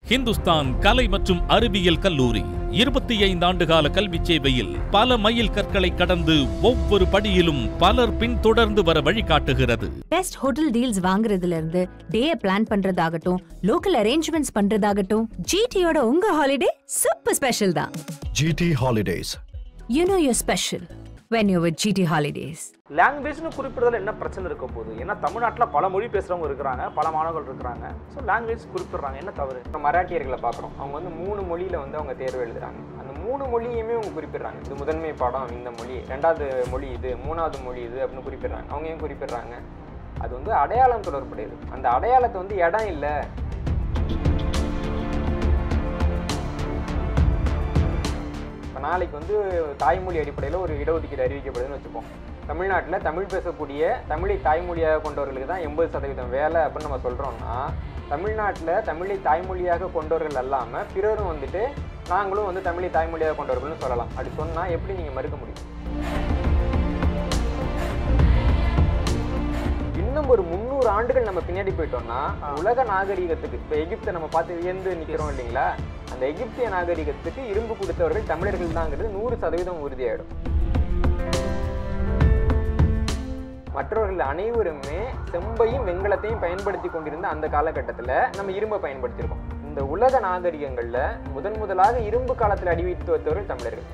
ஹிந்துஸ்தான் கலை மற்றும் அறிவியல் கல்லூரி இருபத்தி ஐந்து ஆண்டுகால கல்வி சேவையில் பல மைல் கற்களை கடந்து ஒவ்வொரு படியிலும் பலர் பின்தொடர்ந்து வர வழிகாட்டுகிறது பெஸ்ட் ஹோட்டல் டீல்ஸ் வாங்குறதுல இருந்து டே பிளான் பண்றதாகட்டும் லோக்கல் அரேஞ்ச்மெண்ட்ஸ் பண்றதாகட்டும் ஜிடியோட உங்க ஹாலிடே சூப்பர் ஸ்பெஷல் தான் GT Holidays. You know you're special when you with GT Holidays லாங்குவேஜ்னு குறிப்பிடுறதுல என்ன பிரச்சனை இருக்க போகுது ஏன்னா தமிழ்நாட்டில் பல மொழி பேசுகிறவங்க இருக்கிறாங்க பல மாணவர்கள் இருக்கிறாங்க ஸோ லாங்குவேஜ் குறிப்பிடுறாங்க என்ன தவறு இப்போ மராட்டியர்களை பார்க்குறோம் அவங்க வந்து மூணு மொழியில் வந்து அவங்க தேர்வு எழுதுறாங்க அந்த மூணு மொழியுமே அவங்க குறிப்பிடுறாங்க இது முதன்மை பாடம் இந்த மொழி ரெண்டாவது மொழி இது மூணாவது மொழி இது அப்படின்னு குறிப்பிடுறாங்க அவங்க ஏன் குறிப்பிடுறாங்க அது வந்து அடையாளம் தொடர்புடையது அந்த அடையாளத்தை வந்து இடம் இல்லை இப்போ நாளைக்கு வந்து தாய்மொழி அடிப்படையில் ஒரு இடஒதுக்கீடு அறிவிக்கப்படுதுன்னு வச்சுப்போம் தமிழ்நாட்டில் தமிழ் பேசக்கூடிய தமிழை தாய்மொழியாக கொண்டவர்களுக்கு தான் எண்பது சதவீதம் வேலை அப்படின்னு நம்ம சொல்கிறோம்னா தமிழ்நாட்டில் தமிழை தாய்மொழியாக கொண்டவர்கள் அல்லாமல் பிறரும் வந்துட்டு நாங்களும் வந்து தமிழை தாய்மொழியாக கொண்டவர்கள்னு சொல்லலாம் அப்படி சொன்னால் எப்படி நீங்கள் மறுக்க முடியும் இன்னும் ஒரு முந்நூறு ஆண்டுகள் நம்ம பின்னாடி போயிட்டோம்னா உலக நாகரிகத்துக்கு இப்போ எகிப்தை நம்ம பார்த்து வியந்து நிற்கிறோம் இல்லைங்களா அந்த எகிப்திய நாகரிகத்துக்கு இரும்பு கொடுத்தவர்கள் தமிழர்கள் தாங்கிறது நூறு சதவீதம் உறுதியாயிடும் மற்றவர்கள் அனைவருமே செம்பையும் வெண்கலத்தையும் பயன்படுத்தி கொண்டிருந்த அந்த காலகட்டத்தில் நம்ம இரும்பை பயன்படுத்தியிருக்கோம் இந்த உலக நாகரிகங்களில் முதன் முதலாக இரும்பு காலத்தில் அடி வைத்து வைத்தவர்கள் தமிழர்கள்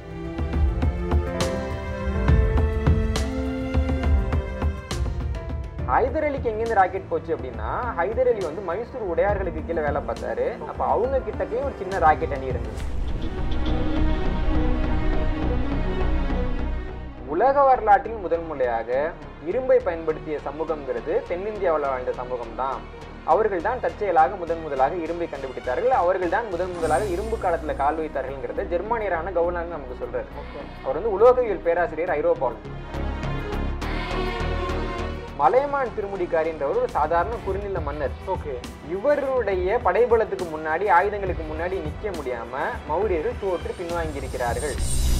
ஹைதர் அலிக்கு எங்கேருந்து ராக்கெட் போச்சு அப்படின்னா ஹைதர் அலி வந்து மைசூர் உடையார்களுக்கு கீழே வேலை பார்த்தாரு அப்போ அவங்க கிட்டக்கே ஒரு சின்ன ராக்கெட் அணி இருந்தது உலக வரலாற்றில் முதல் முறையாக இரும்பை பயன்படுத்திய சமூகம்ங்கிறது தென்னிந்தியாவில் வாழ்ந்த சமூகம் தான் அவர்கள் தான் தற்செயலாக முதன் முதலாக இரும்பை கண்டுபிடித்தார்கள் அவர்கள் தான் முதன் முதலாக இரும்பு காலத்தில் கால் வைத்தார்கள்ங்கிறத ஜெர்மானியரான கவர்னர் நமக்கு சொல்றாரு அவர் வந்து உலோகவியல் பேராசிரியர் ஐரோப்பாவில் மலையமான் திருமுடிக்காரின்றவர் ஒரு சாதாரண குறுநில மன்னர் ஓகே இவருடைய படைபலத்துக்கு முன்னாடி ஆயுதங்களுக்கு முன்னாடி நிற்க முடியாம மௌரியர்கள் தோற்று பின்வாங்கி இருக்கிறார்கள்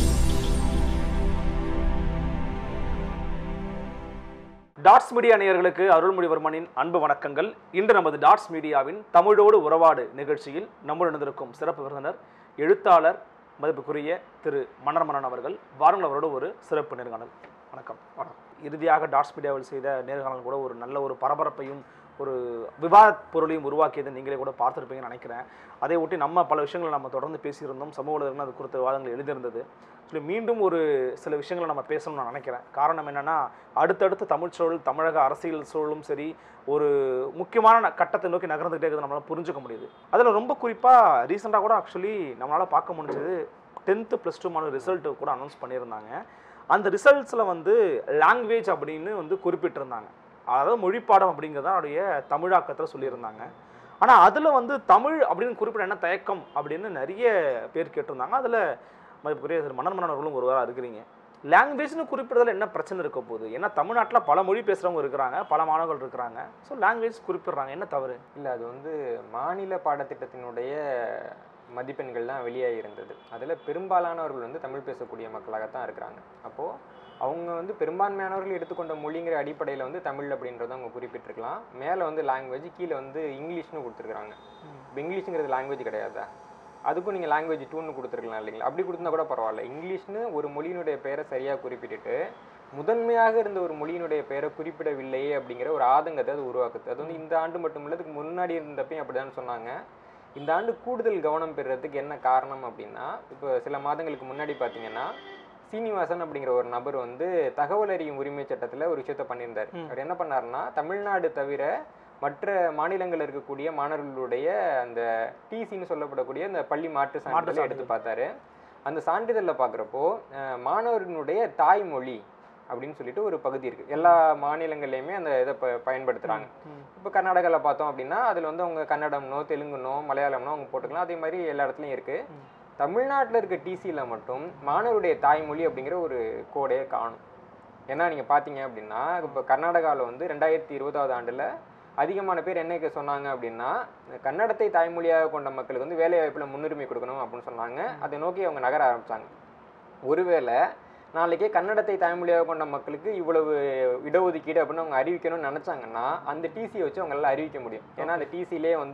டாட்ஸ் மீடியா நேயர்களுக்கு அருள்மொழிவர்மனின் அன்பு வணக்கங்கள் இன்று நமது டாட்ஸ் மீடியாவின் தமிழோடு உறவாடு நிகழ்ச்சியில் நம்முடன் இருந்திருக்கும் சிறப்பு விருந்தினர் எழுத்தாளர் மதிப்புக்குரிய திரு மன்னர் மன்னன் அவர்கள் வாருங்கள் அவரோட ஒரு சிறப்பு நேர்காணல் வணக்கம் வணக்கம் இறுதியாக டாட்ஸ் மீடியாவில் செய்த நேர்காணல் கூட ஒரு நல்ல ஒரு பரபரப்பையும் ஒரு விவாத பொருளையும் உருவாக்கியதை நீங்களே கூட பார்த்துருப்பீங்கன்னு நினைக்கிறேன் அதை ஒட்டி நம்ம பல விஷயங்களை நம்ம தொடர்ந்து பேசியிருந்தோம் சமூக ஊடகங்கள் அது குறித்த விவாதங்கள் எழுதியிருந்தது சொல்லி மீண்டும் ஒரு சில விஷயங்களை நம்ம பேசணும்னு நான் நினைக்கிறேன் காரணம் என்னன்னா அடுத்தடுத்து தமிழ் சூழல் தமிழக அரசியல் சூழலும் சரி ஒரு முக்கியமான ந- கட்டத்தை நோக்கி நகர்ந்துகிட்டே இருக்குது நம்மளால் புரிஞ்சுக்க முடியுது அதில் ரொம்ப குறிப்பாக ரீசெண்டாக கூட ஆக்சுவலி நம்மளால் பார்க்க முடிஞ்சது டென்த்து ப்ளஸ் டூ மாணவர் ரிசல்ட் கூட அனௌன்ஸ் பண்ணியிருந்தாங்க அந்த ரிசல்ட்ஸில் வந்து லாங்குவேஜ் அப்படின்னு வந்து குறிப்பிட்டிருந்தாங்க அதாவது மொழிப்பாடம் அப்படிங்கிறது தான் அவருடைய தமிழாக்கத்தில் சொல்லியிருந்தாங்க ஆனால் அதில் வந்து தமிழ் அப்படின்னு குறிப்பிட்ட என்ன தயக்கம் அப்படின்னு நிறைய பேர் கேட்டிருந்தாங்க அதில் மதிப்புக்குரிய திரு மன்னர் மன்னன் அவர்களும் ஒருவராக இருக்கிறீங்க லாங்குவேஜ்னு குறிப்பிடுறதுல என்ன பிரச்சனை இருக்க போகுது ஏன்னா தமிழ்நாட்டில் பல மொழி பேசுகிறவங்க இருக்கிறாங்க பல மாணவர்கள் இருக்கிறாங்க ஸோ லாங்குவேஜ் குறிப்பிடுறாங்க என்ன தவறு இல்லை அது வந்து மாநில பாடத்திட்டத்தினுடைய மதிப்பெண்கள் தான் வெளியாகி இருந்தது அதில் பெரும்பாலானவர்கள் வந்து தமிழ் பேசக்கூடிய மக்களாகத்தான் இருக்கிறாங்க அப்போது அவங்க வந்து பெரும்பான்மையானவர்கள் எடுத்துக்கொண்ட மொழிங்கிற அடிப்படையில் வந்து தமிழ் அப்படின்றத அவங்க குறிப்பிட்டிருக்கலாம் மேலே வந்து லாங்குவேஜ் கீழே வந்து இங்கிலீஷ்னு கொடுத்துருக்குறாங்க இப்போ இங்கிலீஷுங்கிறது லாங்குவேஜ் கிடையாதா அதுக்கும் நீங்கள் லாங்குவேஜ் டூன்னு கொடுத்துருக்கலாம் இல்லைங்களா அப்படி கொடுத்தா கூட பரவாயில்ல இங்கிலீஷ்னு ஒரு மொழியினுடைய பெயரை சரியாக குறிப்பிட்டுட்டு முதன்மையாக இருந்த ஒரு மொழியினுடைய பெயரை குறிப்பிடவில்லையே அப்படிங்கிற ஒரு ஆதங்கத்தை அது உருவாக்குது அது வந்து இந்த ஆண்டு மட்டும் இல்லை அதுக்கு முன்னாடி இருந்தப்பையும் அப்படிதான் சொன்னாங்க இந்த ஆண்டு கூடுதல் கவனம் பெறுறதுக்கு என்ன காரணம் அப்படின்னா இப்போ சில மாதங்களுக்கு முன்னாடி பார்த்தீங்கன்னா சீனிவாசன் அப்படிங்கிற ஒரு நபர் வந்து தகவல் அறியும் உரிமை சட்டத்தில் ஒரு விஷயத்த பண்ணியிருந்தார் ம். அவர் என்ன பண்ணாருன்னா தமிழ்நாடு தவிர மற்ற மாநிலங்களில் இருக்கக்கூடிய மாணவர்களுடைய அந்த டிசின்னு சொல்லப்படக்கூடிய அந்த பள்ளி மாற்று சான்றிதழை சான்றிதழ். எடுத்து பார்த்தாரு அந்த சான்றிதழில் பார்க்குறப்போ மாணவர்களுடைய தாய்மொழி அப்படின்னு சொல்லிட்டு ஒரு பகுதி இருக்கு எல்லா மாநிலங்கள்லையுமே அந்த இதை ப பயன்படுத்துறாங்க இப்போ கர்நாடகாவில் பார்த்தோம் அப்படின்னா அதில் வந்து அவங்க கன்னடம்னோ தெலுங்குனோ மலையாளம்னோ அவங்க போட்டுக்கலாம் அதே மாதிரி எல்லா இடத்துலையும் இருக்கு ம். தமிழ்நாட்டில் இருக்க டிசியில் மட்டும் மாணவருடைய தாய்மொழி அப்படிங்கிற ஒரு கோடையை காணும் ஏன்னா நீங்கள் பார்த்தீங்க அப்படின்னா இப்போ கர்நாடகாவில் வந்து ரெண்டாயிரத்தி இருபதாவது ஆண்டில் அதிகமான பேர் என்ன சொன்னாங்க அப்படின்னா கன்னடத்தை தாய்மொழியாக கொண்ட மக்களுக்கு வந்து வேலை வாய்ப்பில் முன்னுரிமை கொடுக்கணும் அப்படின்னு சொன்னாங்க அதை நோக்கி அவங்க நகர ஆரம்பிச்சாங்க ஒருவேளை நாளைக்கே கன்னடத்தை தாய்மொழியாக கொண்ட மக்களுக்கு இவ்வளவு இடஒதுக்கீடு அப்படின்னு அவங்க அறிவிக்கணும்னு நினச்சாங்கன்னா அந்த டிசியை வச்சு அவங்களால அறிவிக்க முடியும் ஏன்னா அந்த டிசிலே வந்து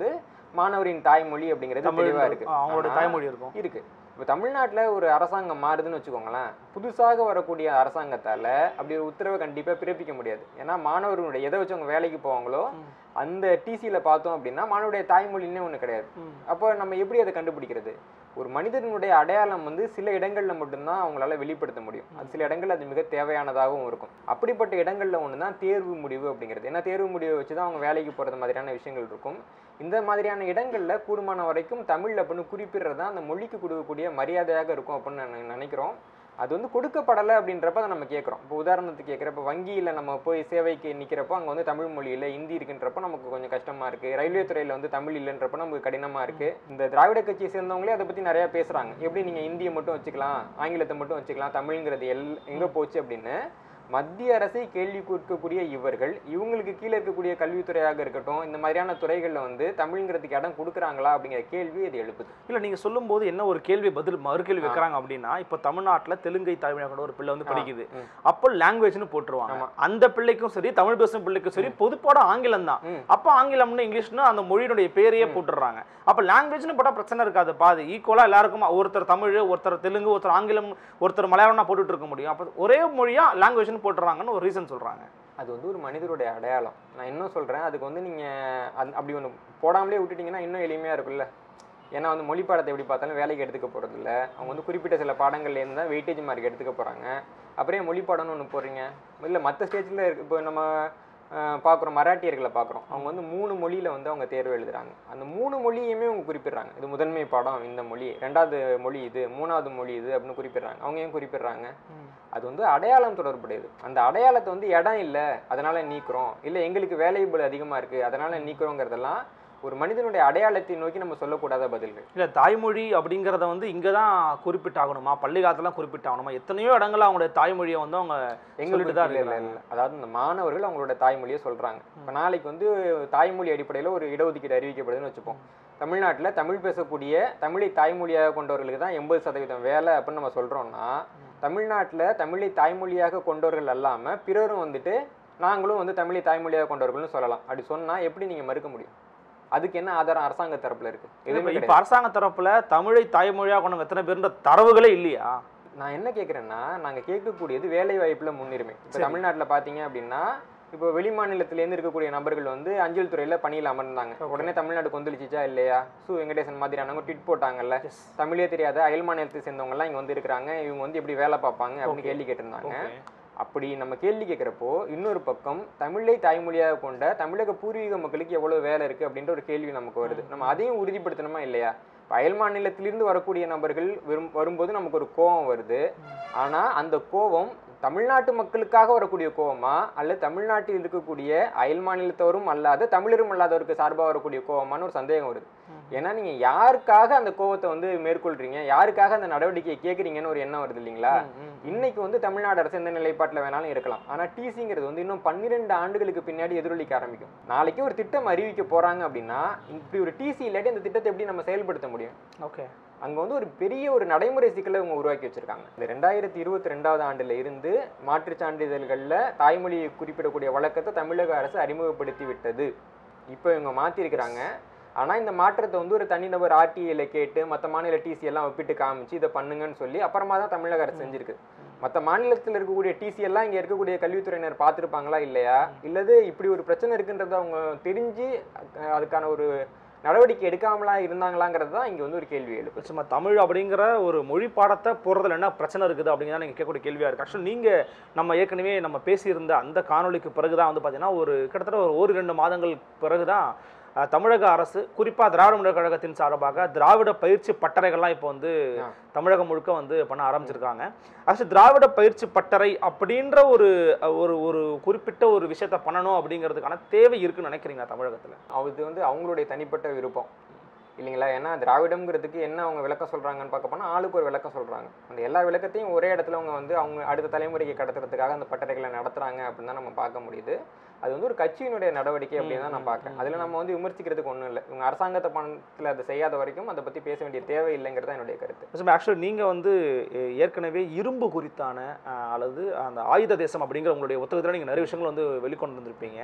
மாணவரின் தாய்மொழி அப்படிங்கிறது தமிழ் தெளிவா இருக்கு அவங்களோட ஆனா, தாய்மொழி இருக்கும் இருக்கு இப்போ தமிழ்நாட்டில் ஒரு அரசாங்கம் மாறுதுன்னு வச்சுக்கோங்களேன் புதுசாக வரக்கூடிய அரசாங்கத்தால அப்படி ஒரு உத்தரவை கண்டிப்பா பிறப்பிக்க முடியாது ஏன்னா மாணவர்களுடைய எதை வச்சு அவங்க வேலைக்கு போவாங்களோ ம். அந்த டிசியில் பார்த்தோம் அப்படின்னா மாணவருடைய தாய்மொழின்னே ஒன்று கிடையாது ம். அப்போ நம்ம எப்படி அதை கண்டுபிடிக்கிறது ஒரு மனிதனுடைய அடையாளம் வந்து சில இடங்கள்ல மட்டும்தான் அவங்களால வெளிப்படுத்த முடியும் அது சில இடங்கள்ல அது மிக தேவையானதாகவும் இருக்கும் அப்படிப்பட்ட இடங்கள்ல ஒன்று தான் தேர்வு முடிவு அப்படிங்கிறது ஏன்னா தேர்வு முடிவை வச்சு தான் அவங்க வேலைக்கு போகிறது மாதிரியான விஷயங்கள் இருக்கும் இந்த மாதிரியான இடங்கள்ல கூடுமான வரைக்கும் தமிழ் அப்படின்னு குறிப்பிடுறது தான் அந்த மொழிக்கு கொடுக்கக்கூடிய மரியாதையாக இருக்கும் அப்படின்னு நான் நினைக்கிறோம் அது வந்து கொடுக்கப்படலை அப்படின்றப்ப அதை நம்ம கேட்குறோம் இப்போ உதாரணத்துக்கு கேட்குறப்ப வங்கியில் நம்ம போய் சேவைக்கு நிற்கிறப்போ அங்கே வந்து தமிழ் மொழியில் ஹிந்தி இருக்குன்றப்ப நமக்கு கொஞ்சம் கஷ்டமா இருக்கு ரயில்வே துறையில் வந்து தமிழ் இல்லைன்றப்ப நமக்கு கடினமா இருக்கு இந்த திராவிட கட்சியை சேர்ந்தவங்களே அதை பற்றி நிறையா பேசுகிறாங்க எப்படி நீங்கள் இந்தியை மட்டும் வச்சுக்கலாம் ஆங்கிலத்தை மட்டும் வச்சுக்கலாம் தமிழ்ங்கிறது எல் எங்கே போச்சு அப்படின்னு மத்திய அரசை கேள்வி கேட்கக்கூடிய இவர்கள் இவங்களுக்கு கீழே இருக்கக்கூடிய கல்வித்துறையாக இருக்கட்டும் இந்த மாதிரியான துறைகளில் வந்து தமிழ்ங்கிறதுக்கு இடம் கொடுக்குறாங்களா அப்படிங்கிற கேள்வி இது எழுப்புது இல்ல நீங்க சொல்லும்போது என்ன ஒரு கேள்வி பதில் மறுகேள்வி ஆ. வைக்கிறாங்க அப்படின்னா இப்ப தமிழ்நாட்டுல தெலுங்கை தாய்மொழியாக கொண்ட ஒரு பிள்ளை வந்து ஆ, படிக்குது ம். அப்போ லாங்குவேஜ்னு போட்டுருவாங்க ஆமா. அந்த பிள்ளைக்கும் சரி தமிழ் பேசும் பிள்ளைக்கும் சரி பொதுப்பாடம் ஆங்கிலம் தான் ம். அப்போ ஆங்கிலம்னு இங்கிலீஷ்னு அந்த மொழியினுடைய பேரையே ம். போட்டுடுறாங்க அப்போ லாங்குவேஜ்னு போட்டால் பிரச்சனை இருக்காது பாது ஈக்குவலா எல்லாருக்கும் ஒருத்தர் தமிழ் ஒருத்தர் தெலுங்கு ஒருத்தர் ஆங்கிலம் ஒருத்தர் மலையாளம்னா போட்டுட்டு இருக்க முடியும் அப்போ ஒரே மொழியா லாங்குவேஜ்னு போட்டுறாங்கன்னு ஒரு ரீசன் சொல்றாங்க அது வந்து ஒரு மனிதருடைய அடையாளம் நான் இன்னும் சொல்கிறேன் அதுக்கு வந்து நீங்கள் அந் அப்படி ஒன்று போடாமலே விட்டுட்டீங்கன்னா இன்னும் எளிமையாக இருக்கும்ல ஏன்னா வந்து மொழி பாடத்தை எப்படி பார்த்தாலும் வேலைக்கு எடுத்துக்க போகிறது இல்ல அவங்க வந்து குறிப்பிட்ட சில பாடங்கள்லேருந்து தான் வெயிட்டேஜ் மார்க் எடுத்துக்க போகிறாங்க அப்புறம் ஏன் மொழி பாடம்னு ஒன்று போடுறீங்க இல்லை மற்ற ஸ்டேஜில் இருக்கு இப்போ நம்ம பார்க்குறோம் மராட்டியர்களை பார்க்குறோம் அவங்க வந்து மூணு மொழியில் வந்து அவங்க தேர்வு எழுதுறாங்க அந்த மூணு மொழியுமே அவங்க குறிப்பிடுறாங்க இது முதன்மை பாடம் இந்த மொழி ரெண்டாவது மொழி இது மூணாவது மொழி இது அப்படின்னு குறிப்பிடுறாங்க அவங்க ஏன் குறிப்பிடுறாங்க அது வந்து அடையாளம் தொடர்புடையது அந்த அடையாளத்தை வந்து இடம் இல்லை அதனால நீக்குறோம் இல்லை எங்களுக்கு வேலைபள் அதிகமாக இருக்குது அதனால நீக்குறோங்கிறதெல்லாம் ஒரு மனிதனுடைய அடையாளத்தை நோக்கி நம்ம சொல்லக்கூடாத பதில்கள் இல்ல தாய்மொழி அப்படிங்கிறத வந்து இங்க தான் குறிப்பிட்டாகணுமா பள்ளி காலத்துலாம் குறிப்பிட்டாகணுமா எத்தனையோ இடங்கள்ல அவங்களுடைய தாய்மொழியை வந்து அவங்க எங்க சொல்லிட்டு தான் இல்ல, இல்ல, இருக்கிறாங்க. இல்ல. அதாவது இந்த மாணவர்கள் அவங்களோட தாய்மொழியை சொல்றாங்க இப்போ நாளைக்கு வந்து தாய்மொழி அடிப்படையில் ஒரு இடஒதுக்கீடு அறிவிக்கப்படுதுன்னு வச்சுப்போம் தமிழ்நாட்டில் தமிழ் பேசக்கூடிய தமிழை தாய்மொழியாக கொண்டவர்களுக்கு தான் எண்பது சதவீதம் வேலை அப்படின்னு நம்ம சொல்றோம்னா தமிழ்நாட்டில் தமிழை தாய்மொழியாக கொண்டவர்கள் அல்லாம பிறரும் வந்துட்டு நாங்களும் வந்து தமிழை தாய்மொழியாக கொண்டவர்கள்னு சொல்லலாம் அப்படி சொன்னா எப்படி நீங்க மறுக்க முடியும் அதுக்கு என்ன ஆதாரம் அரசாங்க தரப்புல இருக்கு எதுவுமே இப்ப கிடையாது. அரசாங்க தரப்புல தமிழை தாய்மொழியா கொண்டவங்க எத்தனை பேருன்ற தரவுகளே இல்லையா நான் என்ன கேட்குறேன்னா நாங்கள் கேட்கக்கூடியது வேலை வாய்ப்புல முன்னுரிமை இப்போ சரி. தமிழ்நாட்டில் பார்த்தீங்க அப்படின்னா இப்போ வெளி மாநிலத்திலேருந்து இருக்கக்கூடிய நபர்கள் வந்து அஞ்சல் துறையில் பணியில் அமர்ந்தாங்க Okay. உடனே தமிழ்நாடு கொந்தளிச்சிச்சா இல்லையா சு வெங்கடேசன் மாதிரியானவங்க ட்வீட் போட்டாங்கல்ல தமிழே தெரியாத அயல் மாநிலத்தை சேர்ந்தவங்கலாம் இங்கே வந்து இருக்கிறாங்க இவங்க வந்து எப்படி வேலை பார்ப்பாங்க அப்படின்னு Okay. கேள்வி கேட்டிருந்தாங்க ஓகே அப்படி நம்ம கேள்வி கேட்குறப்போ இன்னொரு பக்கம் தமிழை தாய்மொழியாக கொண்ட தமிழக பூர்வீக மக்களுக்கு எவ்வளோ வேலை இருக்குது அப்படின்ற ஒரு கேள்வி நமக்கு வருது நம்ம அதையும் உறுதிப்படுத்தணுமா இல்லையா இப்ப அயல் மாநிலத்திலிருந்து வரக்கூடிய நபர்கள் வரும் வரும்போது நமக்கு ஒரு கோபம் வருது ஆனால் அந்த கோபம் தமிழ்நாட்டு மக்களுக்காக வரக்கூடிய கோவமா அல்லது தமிழ்நாட்டில் இருக்கக்கூடிய அயல் மாநிலத்தவரும் அல்லாத தமிழரும் அல்லாதவருக்கு சார்பாக வரக்கூடிய கோவமான்னு ஒரு சந்தேகம் வருது ஏன்னா நீங்க யாருக்காக அந்த கோவத்தை வந்து மேற்கொள்றீங்க யாருக்காக அந்த நடவடிக்கையை கேட்குறீங்கன்னு ஒரு எண்ணம் வருது இல்லைங்களா இன்னைக்கு வந்து தமிழ்நாடு அரசு எந்த நிலைப்பாட்டில் வேணாலும் இருக்கலாம் ஆனா டிசிங்கிறது வந்து இன்னும் பன்னிரெண்டு ஆண்டுகளுக்கு பின்னாடி எதிரொலிக்க ஆரம்பிக்கும் நாளைக்கு ஒரு திட்டம் அறிவிக்க போறாங்க அப்படின்னா இப்படி ஒரு டிசி இல்லாட்டி அந்த திட்டத்தை எப்படி நம்ம செயல்படுத்த முடியும் ஓகே அங்க வந்து ஒரு பெரிய ஒரு நடைமுறை சிக்கலை இவங்க உருவாக்கி வச்சிருக்காங்க இந்த ரெண்டாயிரத்தி இருபத்தி ரெண்டாவது ஆண்டுல இருந்து மாற்றுச் சான்றிதழ்கள்ல தாய்மொழியை குறிப்பிடக்கூடிய வழக்கத்தை தமிழக அரசு அறிமுகப்படுத்தி விட்டது இப்போ இவங்க மாத்திருக்கிறாங்க ஆனா இந்த மாற்றத்தை வந்து ஒரு தனிநபர் ஆர்டிஐல கேட்டு மற்ற மாநில டிசி எல்லாம் ஒப்பிட்டு காமிச்சு இதை பண்ணுங்கன்னு சொல்லி அப்புறமா தான் தமிழக அரசு செஞ்சிருக்கு மற்ற மாநிலத்தில் இருக்கக்கூடிய டிசி எல்லாம் இங்க இருக்கக்கூடிய கல்வித்துறையினர் பார்த்துருப்பாங்களா இல்லையா இல்லது இப்படி ஒரு பிரச்சனை இருக்குன்றத அவங்க தெரிஞ்சு அஹ், அதுக்கான ஒரு நடவடிக்கை எடுக்காமலா இருந்தாங்களாங்கிறது தான் இங்க வந்து ஒரு கேள்வி எழுப்பு சும்மா தமிழ் அப்படிங்கிற ஒரு மொழி பாடத்தை போடுறதுல என்ன பிரச்சனை இருக்குது அப்படிங்கிறத நீங்கள் கேட்கக்கூடிய கேள்வியாக இருக்குது ஆக்சுவலி நீங்கள் நம்ம ஏற்கனவே நம்ம பேசியிருந்த அந்த காணொளிக்கு பிறகு தான் வந்து பார்த்தீங்கன்னா ஒரு கிட்டத்தட்ட ஒரு ஒரு ரெண்டு மாதங்கள் பிறகு தான் அஹ், தமிழக அரசு குறிப்பாக திராவிட முன்னேற்ற கழகத்தின் சார்பாக திராவிட பயிற்சி பட்டறைகள்லாம் இப்போ வந்து ஆ. தமிழகம் முழுக்க வந்து பண்ண ஆரம்பிச்சிருக்காங்க ஆக்சுவலி திராவிட பயிற்சி பட்டறை அப்படின்ற ஒரு ஒரு ஒரு குறிப்பிட்ட ஒரு விஷயத்த பண்ணணும் அப்படிங்கிறதுக்கான தேவை இருக்குன்னு நினைக்கிறீங்களா தமிழகத்தில் அது வந்து அவங்களுடைய தனிப்பட்ட விருப்பம் இல்லைங்களா ஏன்னா திராவிடம்ங்கிறதுக்கு என்ன அவங்க விளக்கம் சொல்றாங்கன்னு பார்க்க போனால் ஆளுக்கு ஒரு விளக்கம் சொல்றாங்க அந்த எல்லா விளக்கத்தையும் ஒரே இடத்துல அவங்க வந்து அவங்க அடுத்த தலைமுறைக்கு கடத்துறதுக்காக அந்த பட்டறைகளை நடத்துறாங்க அப்படின்னு தான் நம்ம பார்க்க முடியுது அது வந்து ஒரு கட்சியினுடைய நடவடிக்கை அப்படின்னு தான் நான் பார்க்குறேன் அதில் நம்ம வந்து விமர்சிக்கிறதுக்கு ஒன்றும் இல்லை இவங்க அரசாங்கத்தை பணத்தில் அதை செய்யாத வரைக்கும் அதை பற்றி பேச வேண்டிய தேவை இல்லைங்கிறது தான் என்னுடைய கருத்து ஆக்சுவலி நீங்கள் வந்து எ- ஏற்கனவே இரும்பு குறித்தான அஹ், அல்லது அந்த ஆயுத தேசம் அப்படிங்கிற உங்களுடைய புத்தகத்தில் நீங்கள் நிறைய விஷயங்கள் வந்து வெளிக்கொண்டு வந்திருப்பீங்க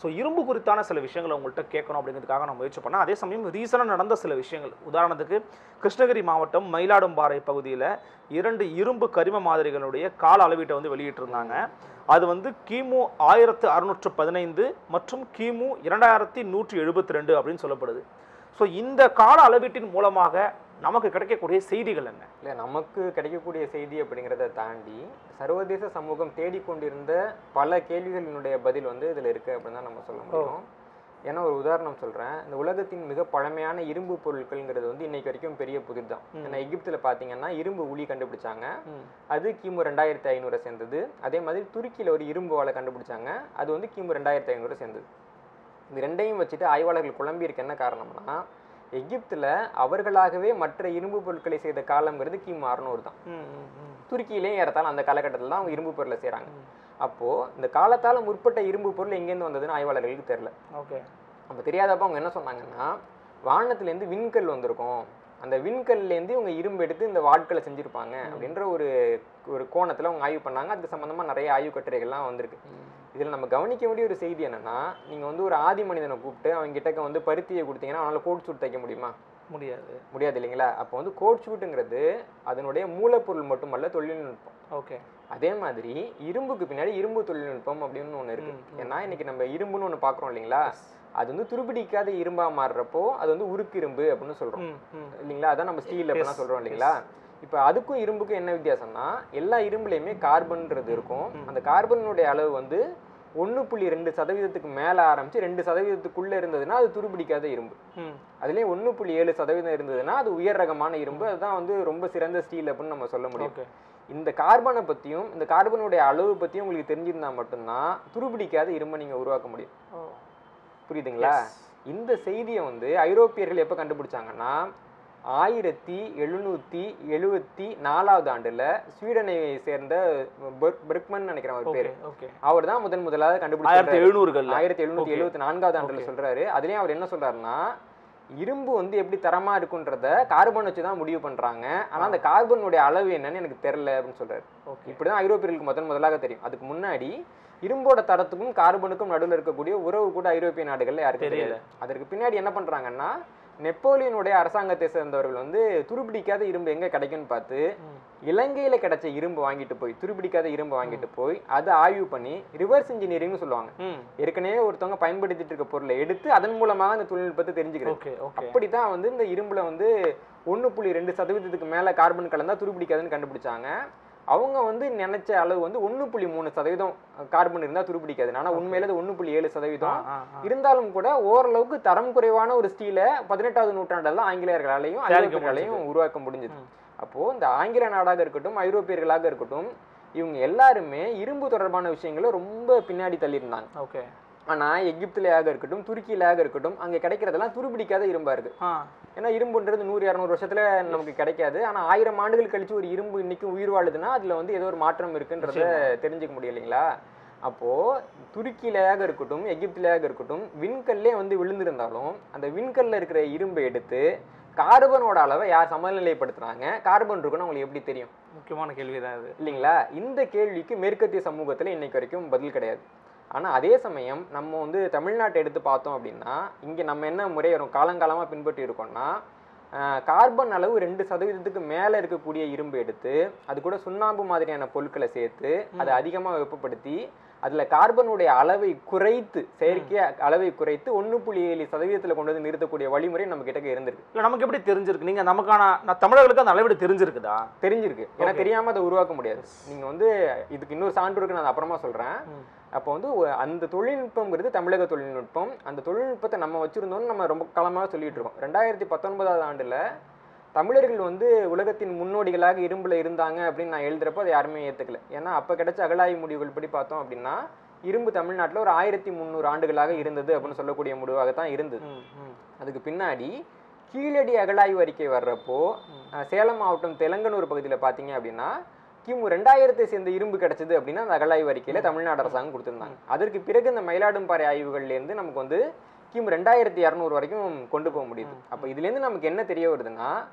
ஸோ இரும்பு குறித்தான சில விஷயங்களை உங்கள்கிட்ட கேட்கணும் அப்படிங்கிறதுக்காக நான் முயற்சி பண்ணேன் அதே சமயம் ரீசனாக நடந்த சில விஷயங்கள் உதாரணத்துக்கு கிருஷ்ணகிரி மாவட்டம் மயிலாடும்பாறை பகுதியில் இரண்டு இரும்பு கரிம மாதிரிகளுடைய கால அளவீட்டை வந்து வெளியிட்டிருந்தாங்க அது வந்து கிமு ஆயிரத்து அறுநூற்று பதினைந்து மற்றும் கிமு இரண்டாயிரத்தி நூற்றி எழுபத்தி ரெண்டு அப்படின்னு சொல்லப்படுது ஸோ இந்த கால அளவீட்டின் மூலமாக நமக்கு கிடைக்கக்கூடிய செய்திகள் என்ன இல்லை நமக்கு கிடைக்கக்கூடிய செய்தி அப்படிங்கிறத தாண்டி சர்வதேச சமூகம் தேடிக்கொண்டிருந்த பல கேள்விகளினுடைய பதில் வந்து இதில் இருக்குது அப்படின்னு தான் நம்ம சொல்ல முடியும் ஏன்னா ஒரு உதாரணம் சொல்கிறேன் இந்த உலகத்தின் மிக பழமையான இரும்பு பொருட்கள்ங்கிறது வந்து இன்னைக்கு வரைக்கும் பெரிய புதிர் தான் ம். ஏன்னா எகிப்தில் பார்த்தீங்கன்னா இரும்பு உளி கண்டுபிடிச்சாங்க ம். அது கிமு ரெண்டாயிரத்தி ஐநூறை சேர்ந்தது அதே மாதிரி துருக்கியில் ஒரு இரும்பு வாழை கண்டுபிடிச்சாங்க அது வந்து கிமு ரெண்டாயிரத்தி ஐநூறு சேர்ந்தது இது ரெண்டையும் வச்சுட்டு ஆய்வாளர்கள் குழம்பியிருக்க என்ன காரணம்னா எகிப்தில் அவர்களாகவே மற்ற இரும்பு பொருட்களை செய்த காலங்கிறது கிமு அறநூறு தான் ம், ம், ம். துருக்கியிலேயும் ஏறத்தாழ அந்த காலகட்டத்தில் தான் அவங்க இரும்பு பொருளை செய்கிறாங்க அப்போது இந்த காலத்தால் முற்பட்ட இரும்பு பொருள் எங்கேருந்து வந்ததுன்னு ஆய்வாளர்களுக்கு தெரில ஓகே அப்போ தெரியாதப்ப அவங்க என்ன சொன்னாங்கன்னா வானத்துலேருந்து விண்கல் வந்திருக்கும் அந்த விண்கல்லேருந்து இவங்க இரும்பு எடுத்து இந்த வாட்களை செஞ்சுருப்பாங்க அப்படின்ற ஒரு ஒரு கோணத்தில் அவங்க ஆய்வு பண்ணாங்க அதுக்கு சம்மந்தமாக நிறைய ஆய்வு கட்டுரைகள்லாம் வந்திருக்கு இதில் நம்ம கவனிக்க வேண்டிய ஒரு செய்தி என்னன்னா நீங்கள் வந்து ஒரு ஆதி மனிதனை கூப்பிட்டு அவங்க கிட்டக்க வந்து பருத்தியை கொடுத்தீங்கன்னா அவனால கோட் சூட் தைக்க முடியுமா முடியாது முடியாது இல்லைங்களா அப்போ வந்து கோட் ஷூட்டுங்கிறது அதனுடைய மூலப்பொருள் மட்டுமல்ல தொழில்நுட்பம் ஓகே அதே மாதிரி இரும்புக்கு பின்னாடி இரும்பு தொழில்நுட்பம் அப்படின்னு ஒன்று இருக்கு ம், ம். ஏன்னா இன்னைக்கு நம்ம இரும்புன்னு ஒன்று பார்க்குறோம் இல்லைங்களா அது வந்து துருபிடிக்காத இரும்பா மாறுறப்போ அது வந்து உருக்கு இரும்பு அப்படின்னு சொல்றோம் ம், ம். இல்லைங்களா அதான் நம்ம ஸ்டீல் அப்படிலாம் Yes, சொல்றோம் இல்லைங்களா இப்போ அதுக்கும் இரும்புக்கும் என்ன வித்தியாசம்னா எல்லா இரும்புலையுமே கார்பன்ன்றது இருக்கும் ம். அந்த கார்பனுடைய அளவு வந்து ஒன்று புள்ளி ரெண்டு சதவீதத்துக்கு மேலே ஆரம்பிச்சு ரெண்டு சதவீதத்துக்குள்ளே இருந்ததுன்னா அது துருபிடிக்காத இரும்பு ம். அதுலேயும் ஒன்று புள்ளி ஏழு சதவீதம் இருந்ததுன்னா அது உயர் ரகமான இரும்பு அதுதான் வந்து ரொம்ப சிறந்த ஸ்டீல் அப்படின்னு நம்ம சொல்ல முடியும் ஓகே இந்த கார்பனை பற்றியும் இந்த கார்பனுடைய அளவு பற்றியும் உங்களுக்கு தெரிஞ்சிருந்தா மட்டும்தான் துருபிடிக்காத இரும்பை நீங்கள் உருவாக்க முடியும் புரியுதுங்களா இந்த செய்தியை வந்து ஐரோப்பியர்கள் எப்போ கண்டுபிடிச்சாங்கன்னா ஆயிரத்தி எழுநூற்றி எழுபத்தி நாலாவது ஆண்டுல ஸ்வீடனை சேர்ந்த பெர்க்- பெர்க்மன் நினைக்கிறேன் அவர் ஓகே பேர் ஓகே அவர் தான் முதன் முதலாவது ஆயிரத்தி கண்டுபிடிச்சாரு எழுநூறுகள்ல ஆயிரத்தி எழுநூத்தி Okay. எழுபத்தி நான்காவது ஆண்டுல Okay. சொல்றாரு அதுலயும் அவர் என்ன சொல்றாருன்னா இரும்பு வந்து எப்படி தரமா இருக்குன்றத கார்பன் வச்சு தான் முடிவு பண்றாங்க ஆனா அந்த கார்பனுடைய அளவு என்னன்னு எனக்கு தெரியல அப்படின்னு சொல்றாரு ஓகே இப்படிதான் ஐரோப்பியர்களுக்கு முதன் முதலாக தெரியும் அதுக்கு முன்னாடி இரும்போட தரத்துக்கும் கார்பனுக்கும் நடுவில் இருக்கக்கூடிய உறவு கூட ஐரோப்பிய நாடுகள்ல யாருக்கும் தெரியல. தெரியல அதற்கு பின்னாடி என்ன பண்றாங்கன்னா நெப்போலியனுடைய அரசாங்கத்தை சேர்ந்தவர்கள் வந்து துருபிடிக்காத இரும்பு எங்க கிடைக்கும்னு பார்த்து ம். இலங்கையில கிடைச்ச இரும்பு வாங்கிட்டு போய் துருபிடிக்காத இரும்பு வாங்கிட்டு போய் அதை ஆய்வு பண்ணி ரிவர்ஸ் இன்ஜினியரிங்னு சொல்லுவாங்க ம் ஏற்கனவே ஒருத்தவங்க பயன்படுத்திட்டு இருக்க பொருளை எடுத்து அதன் மூலமாக அந்த தொழில்நுட்பத்தை தெரிஞ்சுக்கிறது ஓகே ஓகே அப்படித்தான் வந்து இந்த இரும்புல வந்து ஒன்று புள்ளி ரெண்டு சதவீதத்துக்கு மேல கார்பன் கலந்தா துருபிடிக்காதுன்னு கண்டுபிடிச்சாங்க அவங்க வந்து நினைச்ச அளவு வந்து ஒன்று புள்ளி மூணு சதவீதம் கார்பன் இருந்தா துருபிடிக்காது ஆனா உண்மையில அது ஒன்று புள்ளி ஏழு ஆ, சதவீதம் ஆ, ஆ. இருந்தாலும் கூட ஓரளவுக்கு தரம் குறைவான ஒரு ஸ்டீலை பதினெட்டாவது நூற்றாண்டில் ஆங்கிலேயர்களாலையும் தயாரிக்க ஐரோப்பியர்களாலையும் உருவாக்க முடிஞ்சது ம். அப்போ இந்த ஆங்கில நாடாக இருக்கட்டும் ஐரோப்பியர்களாக இருக்கட்டும் இவங்க எல்லாருமே இரும்பு தொடர்பான விஷயங்களை ரொம்ப பின்னாடி தள்ளியிருந்தாங்க ஓகே ஆனா எகிப்துலயாக இருக்கட்டும் துருக்கியிலாக இருக்கட்டும் அங்க கிடைக்கிறதெல்லாம் துருபிடிக்காத இரும்பா இருக்கு ஆ ஏன்னா இரும்புன்றது நூறு இரநூறு வருஷத்துல நமக்கு கிடைக்காது ஆனா ஆயிரம் ஆண்டுகள் கழிச்சு ஒரு இரும்பு இன்னைக்கும் உயிர் வாழுதுன்னா அதுல வந்து ஏதோ ஒரு மாற்றம் இருக்குன்றத நிச்சயமா. தெரிஞ்சுக்க முடியும் இல்லைங்களா அப்போ துருக்கியிலையாக இருக்கட்டும் எகிப்திலையாக இருக்கட்டும் விண்கல்லே வந்து விழுந்திருந்தாலும் அந்த விண்கல்ல இருக்கிற இரும்பை எடுத்து கார்பனோட அளவை யார் சமநிலைப்படுத்துறாங்க கார்பன் இருக்குன்னு உங்களுக்கு எப்படி தெரியும் முக்கியமான கேள்வி தான் இது இல்லைங்களா இந்த கேள்விக்கு மேற்கத்திய சமூகத்துல இன்னைக்கு வரைக்கும் பதில் கிடையாது ஆனா அதே சமயம் நம்ம வந்து தமிழ்நாட்டை எடுத்து பார்த்தோம் அப்படின்னா இங்க நம்ம என்ன முறை வரும் காலங்காலமா பின்பற்றி இருக்கோம்னா ஆஹ், கார்பன் அளவு ரெண்டு சதவீதத்துக்கு மேல இருக்கக்கூடிய இரும்பு எடுத்து அது கூட சுண்ணாம்பு மாதிரியான பொருட்களை சேர்த்து அதை அதிகமா வெப்பப்படுத்தி அதுல கார்பனுடைய அளவை குறைத்து செயற்கை அளவை குறைத்து ஒண்ணு புள்ளி ஏழு சதவீதத்துல கொண்டு வந்து நிறுத்தக்கூடிய வழிமுறை நம்ம கிட்ட இருந்திருக்கு இல்ல நமக்கு எப்படி தெரிஞ்சிருக்கு நீங்க நமக்கான நான் தமிழர்களுக்கு அந்த அளவீடு தெரிஞ்சிருக்குதா தெரிஞ்சிருக்கு ஏன்னா Okay. தெரியாம அதை உருவாக்க முடியாது நீங்க வந்து இதுக்கு இன்னொரு சான்று இருக்கு நான் அதை அப்புறமா சொல்றேன் ம். அப்போ வந்து ஒ- அந்த தொழில்நுட்பங்கிறது தமிழக தொழில்நுட்பம் அந்த தொழில்நுட்பத்தை நம்ம வச்சிருந்தோம்னு நம்ம ரொம்ப காலமாக சொல்லிட்டு இருக்கோம் ரெண்டாயிரத்தி பத்தொன்பதாவது ஆண்டுல தமிழர்கள் வந்து உலகத்தின் முன்னோடிகளாக இரும்புல இருந்தாங்க அப்படின்னு நான் எழுதுறப்போ அதை யாருமே ஏத்துக்கல ஏன்னா அப்ப கிடைச்ச அகழாய்வு முடிவுகள் படி பார்த்தோம் அப்படின்னா இரும்பு தமிழ்நாட்டுல ஒரு ஆயிரத்தி முந்நூறு ஆண்டுகளாக இருந்தது அப்படின்னு சொல்லக்கூடிய முடிவாக தான் இருந்தது ம், ம், அதுக்கு பின்னாடி கீழடி அகழாய்வு அறிக்கை வர்றப்போ ம். அஹ், சேலம் மாவட்டம் தெலங்கனூர் பகுதியில் பார்த்தீங்க அப்படின்னா கிமு ரெண்டாயிரத்தை சேர்ந்த இரும்பு கிடைச்சது அப்படின்னா அந்த அகழாய்வு அறிக்கையில தமிழ்நாடு அரசாங்கம் கொடுத்திருந்தாங்க அதற்கு பிறகு இந்த மயிலாடும்பாறை ஆய்வுகள்ல இருந்து நமக்கு வந்து கிமு ரெண்டாயிரத்தி இரநூறு வரைக்கும் கொண்டு போக முடியுது அப்போ இதுலேருந்து நமக்கு என்ன தெரிய வருதுன்னா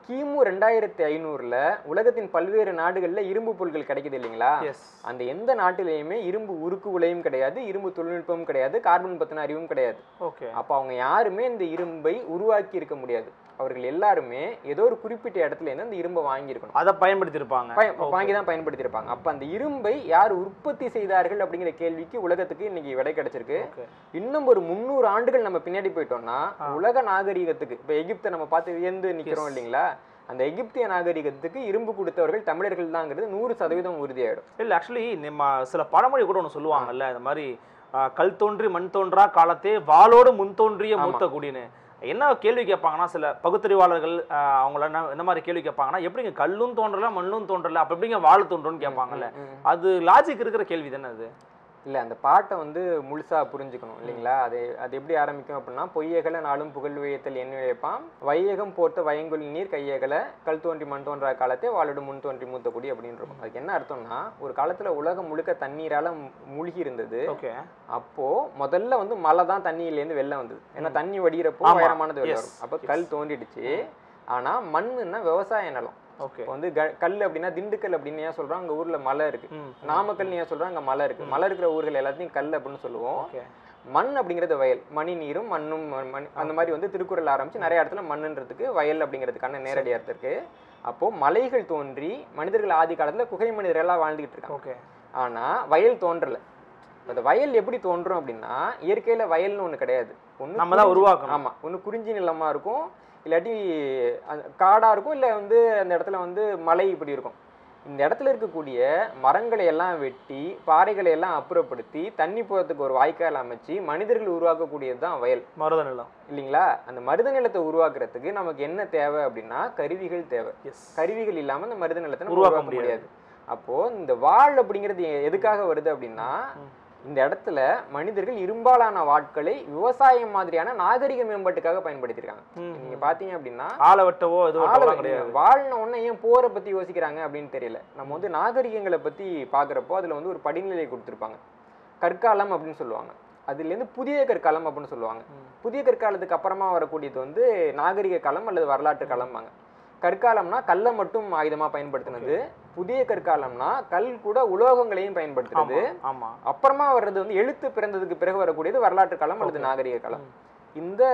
கிமு ரெண்டாயிரத்தி ஐநூறுல உலகத்தின் பல்வேறு நாடுகள்ல இரும்பு பொருட்கள் கிடைக்குது இல்லைங்களா எஸ் அந்த எந்த நாட்டிலையுமே இரும்பு உருக்கு உலையும் கிடையாது இரும்பு தொழில்நுட்பமும் கிடையாது கார்பன் பத்தின அறிவும் கிடையாது ஓகே அப்போ அவங்க யாருமே இந்த இரும்பை உருவாக்கி இருக்க முடியாது அவர்கள் எல்லாருமே ஏதோ ஒரு குறிப்பிட்ட இடத்துல இருந்து அந்த இரும்பை வாங்கியிருக்கணும் அதை பயன்படுத்தி இருப்பாங்க பய- வாங்கி தான் பயன்படுத்தியிருப்பாங்க அப்ப அந்த இரும்பை யார் உற்பத்தி செய்தார்கள் அப்படிங்கிற கேள்விக்கு உலகத்துக்கு இன்னைக்கு விடை கிடைச்சிருக்கு ஓகே இன்னும் ஒரு முந்நூறு ஆண்டுகள் நம்ம பின்னாடி போயிட்டோம்னா உலக நாகரிகத்துக்கு இப்ப எகிப்தை நம்ம பார்த்து வியந்து நிக்கிறோம் இல்லைங்களா அந்த எகிப்திய நாகரிகத்துக்கு இரும்பு கொடுத்தவர்கள் தமிழர்கள் தாங்கிறது நூறு சதவீதம் உறுதியாயிடும் இல்ல ஆக்சுவலி நம்ம சில பழமொழி கூட ஒன்று சொல்லுவாங்கல்ல இந்த மாதிரி ஆ, கல் தோன்றி மண் தோன்றா காலத்தே வாளோடு முன் தோன்றிய ஆமா. மூத்த குடின்னு என்ன கேள்வி கேட்பாங்கன்னா சில பகுத்தறிவாளர்கள் ஆ, அவங்கள என்ன என்ன மாதிரி கேள்வி கேட்பாங்கன்னா எப்படிங்க கல்லும் தோன்றல மண்ணும் தோன்றல அப்ப எப்படிங்க வாள் தோன்றும்னு கேட்பாங்கல்ல ம், ம். அது லாஜிக் இருக்கிற கேள்வி தானே அது இல்ல அந்த பாட்டை வந்து முழுசா புரிஞ்சுக்கணும் இல்லைங்களா அது அது எப்படி ஆரம்பிக்கும் அப்படின்னா பொய்யகல நாளும் புகழ் வியத்தல் என் விளைப்பாம் வையகம் போர்த்த வயங்குள் நீர் கையகல கல் தோன்றி மண் தோன்றா காலத்தை வாழோடு முன் தோன்றி மூத்த குடி அப்படின்னு இருக்கும் அதுக்கு என்ன அர்த்தம்னா ஒரு காலத்துல உலகம் முழுக்க தண்ணீரால மு- மூழ்கி இருந்தது ஓகே அப்போ முதல்ல வந்து மழை தான் தண்ணியிலேருந்து வெளில வந்தது ஏன்னா தண்ணி வடிகிறப்போ ஆமா. உயரமானது வெளில Yes. வரும் அப்போ கல் தோண்டிடுச்சு ஆனா மண்ணுன்னா விவசாய நிலம் ஓகே இப்போ வந்து க- கல் அப்படின்னா திண்டுக்கல் அப்படின்னு ஏன் சொல்றோம் அங்க ஊர்ல மலை இருக்கு ம் நாமக்கல் ஏன் சொல்றோம் அங்க மலை இருக்கு மலை இருக்கிற ஊர்கள் எல்லாத்தையும் கல் அப்படின்னு சொல்லுவோம் ஓகே மண் அப்படிங்கிறது வயல் மணி நீரும் மண்ணும் மண் மண் அந்த மாதிரி வந்து திருக்குறள் ஆரம்பிச்சு நிறைய இடத்துல மண்ணுன்றதுக்கு வயல் அப்படிங்கிறதுக்கான நேரடி அர்த்தம் இருக்கு அப்போ மலைகள் தோன்றி மனிதர்கள் ஆதி காலத்துல குகை மனிதர்களா வாழ்ந்துகிட்டு இருக்காங்க ஓகே ஆனா வயல் தோன்றல அந்த வயல் எப்படி தோன்றும் அப்படின்னா இயற்கையில வயல்னு ஒண்ணு கிடையாது ஒண்ணு நம்ம தான் குறிஞ்சி- உருவாக்கணும். ஆமா ஒண்ணு குறிஞ்சி நிலமா இருக்கும் இல்லாட்டி அந்த காடா இருக்கும் இல்ல வந்து அந்த இடத்துல வந்து மலை இப்படி இருக்கும் இந்த இடத்துல இருக்கக்கூடிய மரங்களை எல்லாம் வெட்டி பாறைகளை எல்லாம் அப்புறப்படுத்தி தண்ணி போகிறதுக்கு ஒரு வாய்க்கால் அமைச்சு மனிதர்கள் உருவாக்கக்கூடியது தான் வயல் மருத நிலம் இல்லைங்களா அந்த மருத நிலத்தை உருவாக்குறதுக்கு நமக்கு என்ன தேவை அப்படின்னா கருவிகள் தேவை எஸ் கருவிகள் இல்லாம அந்த மருத நிலத்தை நம்ம உருவாக்க உருவாக்க முடியாது அப்போ இந்த வாழ் அப்படிங்கிறது எ- எதுக்காக வருது அப்படின்னா இந்த இடத்துல மனிதர்கள் இரும்பாலான வாட்களை விவசாயம் மாதிரியான நாகரிக மேம்பாட்டுக்காக பயன்படுத்தியிருக்காங்க நீங்க பாத்தீங்க அப்படின்னா ஆளை வெட்டவோ இது ஆள வெட்டவோ கிடையாது வாழ்ன உடனே ஏன் போரை பத்தி யோசிக்கிறாங்க அப்படின்னு தெரியல நம்ம வந்து நாகரிகங்களை பத்தி பாக்குறப்போ அதுல வந்து ஒரு படிநிலை கொடுத்திருப்பாங்க கற்காலம் அப்படின்னு சொல்லுவாங்க அதுல இருந்து புதிய கற்காலம் அப்படின்னு சொல்லுவாங்க புதிய கற்காலத்துக்கு அப்புறமா வரக்கூடியது வந்து நாகரிக காலம் அல்லது வரலாற்று காலம்பாங்க கற்காலம்னா கல்லை மட்டும் ஆயுதமா பயன்படுத்தினது புதிய கற்காலம்னா கல் கூட உலோகங்களையும் பயன்படுத்துறது ஆமா ஆமா அப்புறமா வர்றது வந்து எழுத்து பிறந்ததுக்கு பிறகு வரக்கூடியது வரலாற்று காலம் அல்லது நாகரிக காலம் இந்த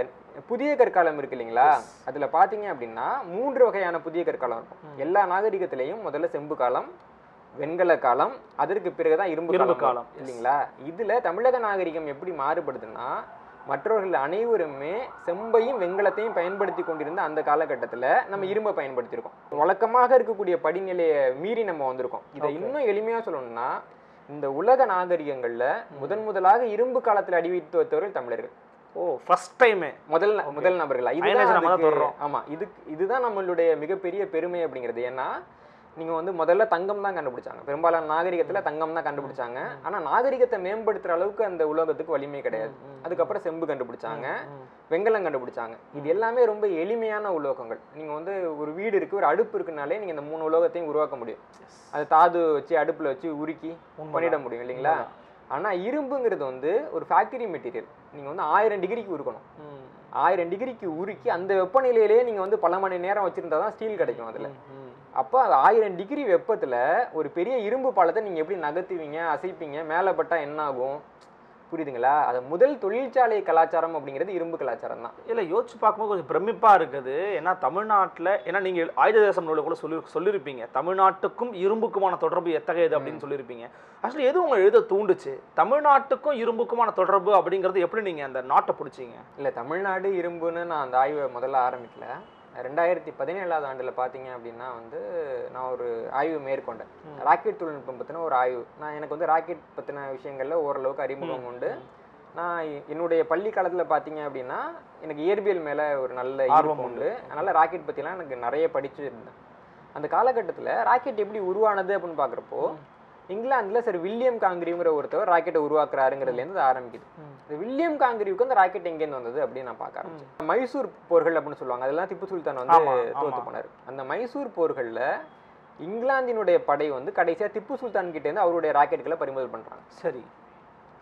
புதிய கற்காலம் இருக்கு இல்லைங்களா அதுல பாத்தீங்க அப்படின்னா மூன்று வகையான புதிய கற்காலம் இருக்கும் எல்லா நாகரிகத்திலையும் முதல்ல செம்பு காலம் வெண்கல காலம் அதற்கு பிறகுதான் இரும்பு இரும்பு காலம் காலம், வரும். இல்லைங்களா இதுல தமிழக நாகரிகம் எப்படி மாறுபடுதுன்னா மற்றவர்கள் அனைவருமே செம்பையும் வெண்கலத்தையும் பயன்படுத்தி கொண்டிருந்த அந்த காலகட்டத்துல நம்ம இரும்பை பயன்படுத்தியிருக்கோம் வழக்கமாக இருக்கக்கூடிய படிநிலையை மீறி நம்ம வந்திருக்கோம் இதை இன்னும் எளிமையா சொல்லணும்னா இந்த உலக நாகரிகங்கள்ல முதன் முதலாக இரும்பு காலத்துல அடி வைத்து வைத்தவர்கள் தமிழர்கள் ஓ ஃபர்ஸ்ட் டைமே முதல் முதல் நபர்களா Ionization இதுதான் நம்ம தான் அதுக்கு- தொடுறோம். ஆமா இதுக்கு இதுதான் நம்மளுடைய மிகப்பெரிய பெருமை அப்படிங்கிறது ஏன்னா நீங்க வந்து முதல்ல தங்கம் தான் கண்டுபிடிச்சாங்க பெரும்பாலான நாகரிகத்துல தங்கம் தான் கண்டுபிடிச்சாங்க ஆனா நாகரிகத்தை மேம்படுத்துற அளவுக்கு அந்த உலோகத்துக்கு வலிமை கிடையாது அதுக்கப்புறம் செம்பு கண்டுபிடிச்சாங்க வெங்கலம் கண்டுபிடிச்சாங்க இது எல்லாமே ரொம்ப எளிமையான உலோகங்கள் நீங்க வந்து ஒரு வீடு இருக்கு ஒரு அடுப்பு இருக்குனாலே நீங்க இந்த மூணு உலோகத்தையும் உருவாக்க முடியும் அது தாது வச்சு அடுப்புல வச்சு உருக்கி பண்ணிட முடியும் இல்லைங்களா ஆனா இரும்புங்கிறது வந்து ஒரு ஃபேக்டரி மெட்டீரியல் நீங்க வந்து ஆயிரம் டிகிரிக்கு உருக்கணும் ஆயிரம் டிகிரிக்கு உருக்கி அந்த வெப்பநிலையிலேயே நீங்க வந்து பல மணி நேரம் வச்சிருந்தா தான் ஸ்டீல் கிடைக்கும் அதுல அப்போ அது ஆயிரம் டிகிரி வெப்பத்துல ஒரு பெரிய இரும்பு பாலத்தை நீங்க எப்படி நகர்த்துவீங்க அசைப்பீங்க மேலே பட்டா என்ன ஆகும் புரியுதுங்களா அது முதல் தொழிற்சாலை கலாச்சாரம் அப்படிங்கிறது இரும்பு கலாச்சாரம் தான் இல்ல யோசிச்சு பார்க்கும்போது கொஞ்சம் பிரமிப்பா இருக்குது ஏன்னா தமிழ்நாட்டுல ஏன்னா நீங்க ஆயுத தேசம் நூலில் கூட சொல்லி சொல்லியிருப்பீங்க தமிழ்நாட்டுக்கும் இரும்புக்குமான தொடர்பு எத்தகையது அப்படின்னு சொல்லியிருப்பீங்க ஆக்சுவலி எது உங்களை எழுத தூண்டுச்சு தமிழ்நாட்டுக்கும் இரும்புக்குமான தொடர்பு அப்படிங்கிறது எப்படி நீங்க அந்த நாட்டை பிடிச்சீங்க இல்ல தமிழ்நாடு இரும்புன்னு நான் அந்த ஆய்வை முதல்ல ஆரம்பிக்கல ரெண்டாயிரத்தி பதினேழாவது ஆண்டுல பாத்தீங்க அப்படின்னா வந்து நான் ஒரு ஆய்வு மேற்கொண்டேன் ராக்கெட் தொழில்நுட்பம் பத்தின ஒரு ஆய்வு நான் எனக்கு வந்து ராக்கெட் பத்தின விஷயங்கள்ல ஓரளவுக்கு அறிமுகம் உண்டு நான் எ- என்னுடைய பள்ளி காலத்துல பாத்தீங்க அப்படின்னா எனக்கு இயற்பியல் மேல ஒரு நல்ல ஆர்வம் ஆர்வம் உண்டு அதனால ராக்கெட் பத்திலாம் எனக்கு நிறைய படிச்சு இருந்தேன் அந்த காலகட்டத்துல ராக்கெட் எப்படி உருவானது அப்படின்னு பாக்குறப்போ இங்கிலாந்துல சரி வில்லியம் காங்கிரிங்கிற ஒருத்தவர் ராக்கெட்டை உருவாக்குறாருங்கிறதுல இருந்து அது ஆரம்பிக்குது இந்த வில்லியம் காங்கிரிவுக்கு அந்த ராக்கெட் எங்கேருந்து வந்தது அப்படின்னு நான் பார்க்க ஆரம்பிச்சேன் மைசூர் போர்கள் அப்படின்னு சொல்லுவாங்க அதெல்லாம் திப்பு சுல்தான் வந்து ஆமா, தோத்து ஆமா. போனார் அந்த மைசூர் போர்கள்ல இங்கிலாந்தினுடைய படை வந்து கடைசியா திப்பு சுல்தான் கிட்ட இருந்து அவருடைய ராக்கெட்டுகளை பறிமுதல் பண்றாங்க சரி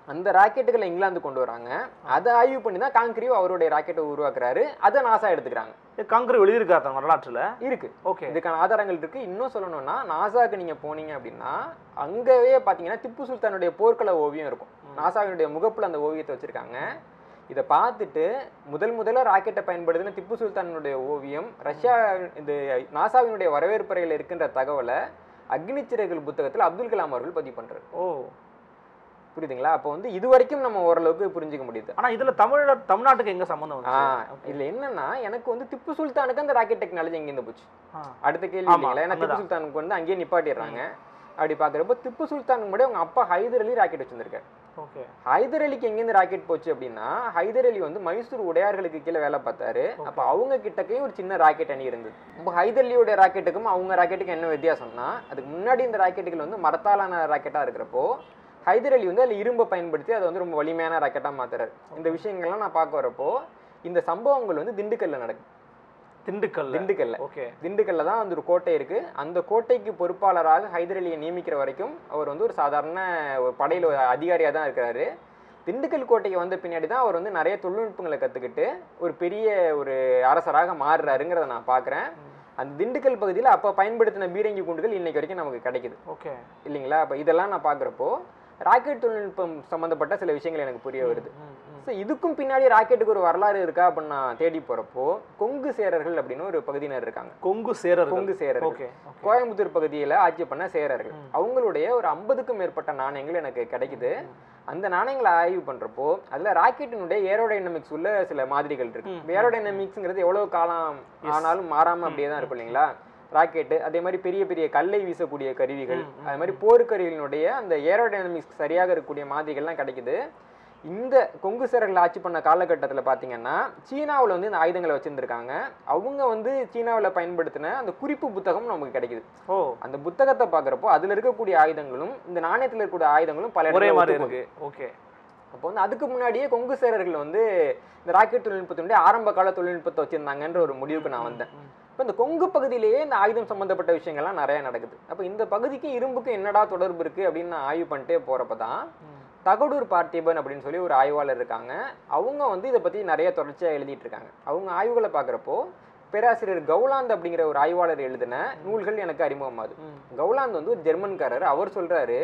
அந்த ராக்கெட்டுகளை இங்கிலாந்து கொண்டு வராங்க அதை ஆய்வு பண்ணி தான் காங்கிரியோ அவருடைய ராக்கெட்டை உருவாக்குறாரு அதை நாசா எடுத்துக்கிறாங்க காங்கிரஸ் எழுதியிருக்காரு தன் வரலாற்றுல இருக்கு ஓகே இதுக்கான ஆதாரங்கள் இருக்கு இன்னும் சொல்லணும்னா நாசாக்கு நீங்க போனீங்க அப்படின்னா அங்கவே பாத்தீங்கன்னா திப்பு சுல்தானுடைய போர்க்கள ஓவியம் இருக்கும் நாசாவினுடைய முகப்புல அந்த ஓவியத்தை வச்சிருக்காங்க இதை பார்த்துட்டு முதல் முதல்ல ராக்கெட்டை பயன்படுத்தின திப்பு சுல்தானுடைய ஓவியம் ரஷ்யா இந்த நாசாவினுடைய வரவேற்பறையில் இருக்கின்ற தகவலை அக்னிச்சிறைகள் புத்தகத்தில் அப்துல் கலாம் அவர்கள் பதிவு பண்றாரு ஓ புரியுதுங்களா அப்போ வந்து இது வரைக்கும் நம்ம ஓரளவுக்கு புரிஞ்சுக்க முடியுது ஆனா இதுல தமிழர் தமிழ்நாட்டுக்கு எங்க சம்பந்தம் ஆ வந்துச்சு இதுல என்னன்னா எனக்கு வந்து திப்பு சுல்தானுக்கு அந்த ராக்கெட் டெக்னாலஜி எங்கேருந்து போச்சு ஆ. அடுத்த கேள்வி ஆமா, இல்லைங்களா ஏன்னா திப்பு அங்கதான். சுல்தானுக்கு வந்து அங்கேயே நிப்பாட்டிடுறாங்க அப்படி பாக்குறப்போ திப்பு சுல்தானுக்கு முன்னாடி அவங்க அப்பா ஹைதர் அலி ராக்கெட் வச்சிருந்திருக்காரு ஓகே ஹைதர் அலிக்கு எங்கேருந்து ராக்கெட் போச்சு அப்படின்னா ஹைதர் அலி வந்து மைசூர் உடையார்களுக்கு கீழே வேலை பார்த்தாரு அப்ப அவங்க கிட்டக்கே ஒரு சின்ன ராக்கெட் அணி இருந்தது இப்போ ஹைதர் அலியோட ராக்கெட்டுக்கும் அவங்க ராக்கெட்டுக்கும் என்ன வித்தியாசம்னா அதுக்கு முன்னாடி இந்த ராக்கெட்டுகள் வந்து மரத்தாலான ராக்கெட்டா இருக்கிறப்போ ஹைதர் அலி வந்து அதில் இரும்பை பயன்படுத்தி அதை வந்து ரொம்ப வலிமையான ராக்கெட்டா மாத்துறாரு இந்த விஷயங்கள்லாம் நான் பார்க்க வரப்போ இந்த சம்பவங்கள் வந்து திண்டுக்கல்ல நடக்குது திண்டுக்கல் திண்டுக்கல்ல ஓகே திண்டுக்கல்ல தான் வந்து ஒரு கோட்டை இருக்கு அந்த கோட்டைக்கு பொறுப்பாளராக ஹைதர் அலியை நியமிக்கிற வரைக்கும் அவர் வந்து ஒரு சாதாரண ஒரு படையில ஒரு அதிகாரியா தான் இருக்கிறாரு திண்டுக்கல் கோட்டைக்கு வந்த பின்னாடி தான் அவர் வந்து நிறைய தொழில்நுட்பங்களை கத்துக்கிட்டு ஒரு பெரிய ஒரு அரசராக மாறுறாருங்கிறத நான் பார்க்குறேன் அந்த திண்டுக்கல் பகுதியில் அப்போ பயன்படுத்தின பீரங்கி குண்டுகள் இன்னைக்கு வரைக்கும் நமக்கு கிடைக்குது ஓகே இல்லைங்களா அப்போ இதெல்லாம் நான் பார்க்குறப்போ ராக்கெட் தொழில்நுட்பம் சம்மந்தப்பட்ட சில விஷயங்கள் எனக்கு புரிய வருது ஸோ இதுக்கும் பின்னாடி ராக்கெட்டுக்கு ஒரு வரலாறு இருக்கா அப்படின்னு நான் தேடி போறப்போ கொங்கு சேரர்கள் அப்படின்னு ஒரு பகுதியினர் இருக்காங்க கொங்கு சேரர் கொங்கு சேரர்கள் ஓகே கோயம்புத்தூர் பகுதியில் ஆட்சி பண்ண சேரர்கள் அவங்களுடைய ஒரு ஐம்பதுக்கும் மேற்பட்ட நாணயங்கள் எனக்கு கிடைக்குது அந்த நாணயங்களை ஆய்வு பண்றப்போ அதுல ராக்கெட்டினுடைய ஏரோடைனமிக்ஸ் உள்ள சில மாதிரிகள் இருக்கு ஏரோடைனமிக்ஸ்ங்கிறது எவ்வளவு காலம் ஆனாலும் மாறாம அப்படியே தான் இருக்கும் இல்லைங்களா ராக்கெட்டு அதே மாதிரி பெரிய பெரிய கல்லை வீசக்கூடிய கருவிகள் அதே மாதிரி போர்க்கருவிகளினுடைய அந்த ஏரோடைனமிக்ஸ் சரியாக இருக்கக்கூடிய மாதிரிகள்லாம் கிடைக்குது இந்த கொங்கு சேரர்கள் ஆட்சி பண்ண காலகட்டத்தில் பார்த்தீங்கன்னா சீனாவில் வந்து இந்த ஆயுதங்களை வச்சிருந்திருக்காங்க அவங்க வந்து சீனாவில் பயன்படுத்தின அந்த குறிப்பு புத்தகம் நமக்கு கிடைக்குது ஓ அந்த புத்தகத்தை பார்க்குறப்போ அதில் இருக்கக்கூடிய ஆயுதங்களும் இந்த நாணயத்தில் இருக்கக்கூடிய ஆயுதங்களும் பல ஒரே இடத்துல மாதிரி ஒத்துப்போகுது. இருக்கு ஓகே அப்போ வந்து அதுக்கு முன்னாடியே கொங்கு சேரர்கள் வந்து இந்த ராக்கெட் தொழில்நுட்பத்தினுடைய ஆரம்ப கால தொழில்நுட்பத்தை வச்சிருந்தாங்கன்ற ஒரு முடிவுக்கு நான் வந்தேன் இப்போ இந்த கொங்கு பகுதியிலேயே இந்த ஆயுதம் சம்பந்தப்பட்ட விஷயங்கள்லாம் நிறைய நடக்குது அப்போ இந்த பகுதிக்கும் இரும்புக்கும் என்னடா தொடர்பு இருக்கு அப்படின்னு நான் ஆய்வு பண்ணிட்டே போறப்ப தான் தகடூர் பார்த்திபன் அப்படின்னு சொல்லி ஒரு ஆய்வாளர் இருக்காங்க அவங்க வந்து இதை பத்தி நிறைய தொடர்ச்சியாக எழுதிட்டு இருக்காங்க அவங்க ஆய்வுகளை பார்க்குறப்போ பேராசிரியர் கவுலாந்த் அப்படிங்கிற ஒரு ஆய்வாளர் எழுதின நூல்கள் எனக்கு அறிமுகமாகுது கவுலாந்த் வந்து ஒரு ஜெர்மன்காரர் அவர் சொல்றாரு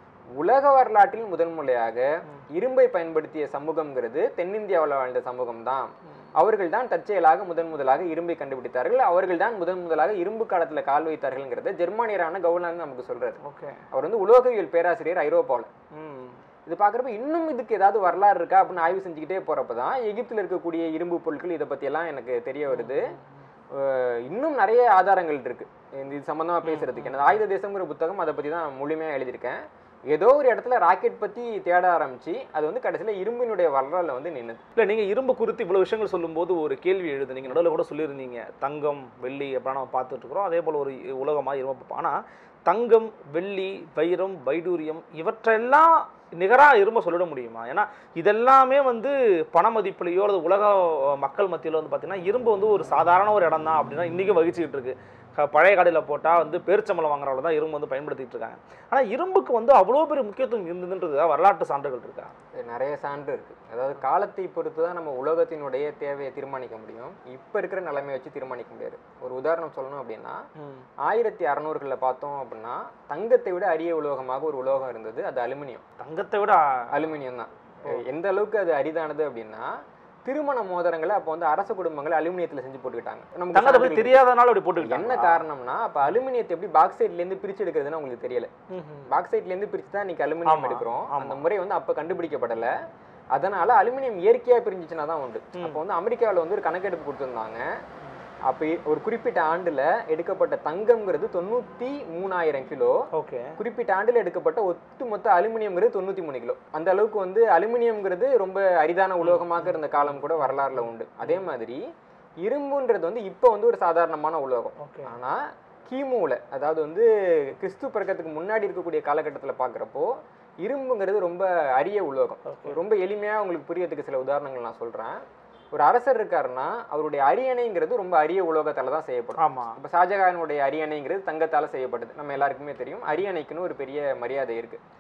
உலக வரலாற்றில் முதன் முறையாக இரும்பை பயன்படுத்திய சமூகம்ங்கிறது தென்னிந்தியாவில் வாழ்ந்த சமூகம் தான் அவர்கள் தான் தற்செயலாக முதன் முதலாக இரும்பை கண்டுபிடித்தார்கள் அவர்கள் தான் முதன் முதலாக இரும்பு காலத்துல கால் வைத்தார்கள்ங்கிறத ஜெர்மானியரான கவுலாந்த் நமக்கு சொல்றாரு ஓகே அவர் வந்து உலோகவியல் பேராசிரியர் ஐரோப்பாவில் ம் இது பார்க்குறப்ப இன்னும் இதுக்கு ஏதாவது வரலாறு இருக்கா அப்படின்னு ஆய்வு செஞ்சுக்கிட்டே போறப்ப தான் எகிப்தில் இருக்கக்கூடிய இரும்பு பொருட்கள் இதை பற்றியெல்லாம் எனக்கு தெரிய வருது அஹ் இன்னும் நிறைய ஆதாரங்கள் இருக்கு இந்த இது சம்பந்தமா பேசுறதுக்கு எனது ஆயுத தேசம்ங்கிற புத்தகம் அதை பற்றி தான் முழுமையாக எழுதியிருக்கேன் ஏதோ ஒரு இடத்துல ராக்கெட் பற்றி தேட ஆரம்பிச்சு அது வந்து கடைசியில் இரும்பினுடைய வரலாறுல வந்து நின்னுது இல்லை நீங்கள் இரும்பு குறித்து இவ்வளோ விஷயங்கள் சொல்லும்போது ஒரு கேள்வி எழுது நீங்கள் நடுவில் கூட சொல்லியிருந்தீங்க தங்கம் வெள்ளி எப்படின்னா நம்ம பார்த்துட்டு இருக்கிறோம் அதே போல் ஒரு உலகமாக இரும்பு ஆனால் தங்கம் வெள்ளி வைரம் வைடூரியம் இவற்றெல்லாம் நிகராக இரும்ப சொல்லிட முடியுமா ஏன்னா இதெல்லாமே வந்து பண மதிப்புலையோ அல்லது உலக மக்கள் மத்தியில் வந்து பார்த்தீங்கன்னா இரும்பு வந்து ஒரு சாதாரண ஒரு இடம் தான் அப்படின்னா இன்றைக்கும் வகிச்சுக்கிட்டு இருக்கு க- பழைய கடையில் போட்டால் வந்து பேரிச்சம்பளம் வாங்குறவங்க தான் இரும்பு வந்து பயன்படுத்திட்டு இருக்காங்க ஆனால் இரும்புக்கு வந்து அவ்வளோ பெரிய முக்கியத்துவம் இருந்ததுன்றது வரலாற்று சான்றுகள் இருக்கா இது நிறைய சான்று இருக்கு அதாவது காலத்தை பொறுத்து தான் நம்ம உலகத்தினுடைய தேவையை தீர்மானிக்க முடியும் இப்போ இருக்கிற நிலைமையை வச்சு தீர்மானிக்க முடியாது ஒரு உதாரணம் சொல்லணும் அப்படின்னா ஆயிரத்தி அறநூறுகளில் பார்த்தோம் அப்படின்னா தங்கத்தை விட அரிய உலோகமாக ஒரு உலோகம் இருந்தது அது அலுமினியம் தங்கத்தை விட அலுமினியம் தான் எந்த அளவுக்கு அது அரிதானது அப்படின்னா திருமண மோதிரங்களை அப்போ வந்து அரச குடும்பங்கள் அலுமினியத்தில் செஞ்சு போட்டுக்கிட்டாங்க நமக்கு தங்கத்தை பத்தி சான்றுகள் தெரியாதனால அப்படி என்ன போட்டுக்கிட்டாங்க காரணம்னா அப்ப அலுமினியத்தை எப்படி பாக்சைட்ல இருந்து பிரிச்சு எடுக்கிறதுன்னு உங்களுக்கு தெரியல பாக்சைட்ல இருந்து பிரிச்சு தான் இன்னைக்கு அலுமினியம் ஆமா, எடுக்கிறோம் ஆமா. அந்த முறை வந்து அப்ப கண்டுபிடிக்கப்படல அதனால அலுமினியம் இயற்கையா பிரிஞ்சுச்சுன்னா தான் உண்டு அப்போ வந்து அமெரிக்காவில் வந்து ஒரு கணக்கெடுப்பு கொடுத்துருந்தாங்க அப்போ ஒரு குறிப்பிட்ட ஆண்டுல எடுக்கப்பட்ட தங்கம்ங்கிறது தொண்ணூத்தி மூணாயிரம் கிலோ ஓகே குறிப்பிட்ட ஆண்டுல எடுக்கப்பட்ட ஒட்டுமொத்த அலுமினியம்ங்கிறது தொண்ணூத்தி மூணு கிலோ அந்த அளவுக்கு வந்து அலுமினியம்ங்கிறது ரொம்ப அரிதான உலோகமாக இருந்த காலம் கூட வரலாறுல உண்டு அதே மாதிரி இரும்புன்றது வந்து இப்போ வந்து ஒரு சாதாரணமான உலோகம் ஓகே ஆனா கிமுல அதாவது வந்து கிறிஸ்து பிறக்கத்துக்கு முன்னாடி இருக்கக்கூடிய காலகட்டத்துல பார்க்குறப்போ இரும்புங்கிறது ரொம்ப அரிய உலோகம் Okay. ரொம்ப எளிமையா உங்களுக்கு புரியறதுக்கு சில உதாரணங்கள் நான் சொல்றேன் ஒரு அரசர் இருக்காருன்னா அவருடைய அரியணைங்கிறது ரொம்ப அரிய உலோகத்தால தான் செய்யப்படும் ஆமா இப்போ ஷாஜகானுடைய அரியணைங்கிறது தங்கத்தால செய்யப்பட்டது நம்ம எல்லாருக்குமே தெரியும் அரியணைக்குன்னு ஒரு பெரிய மரியாதை இருக்கு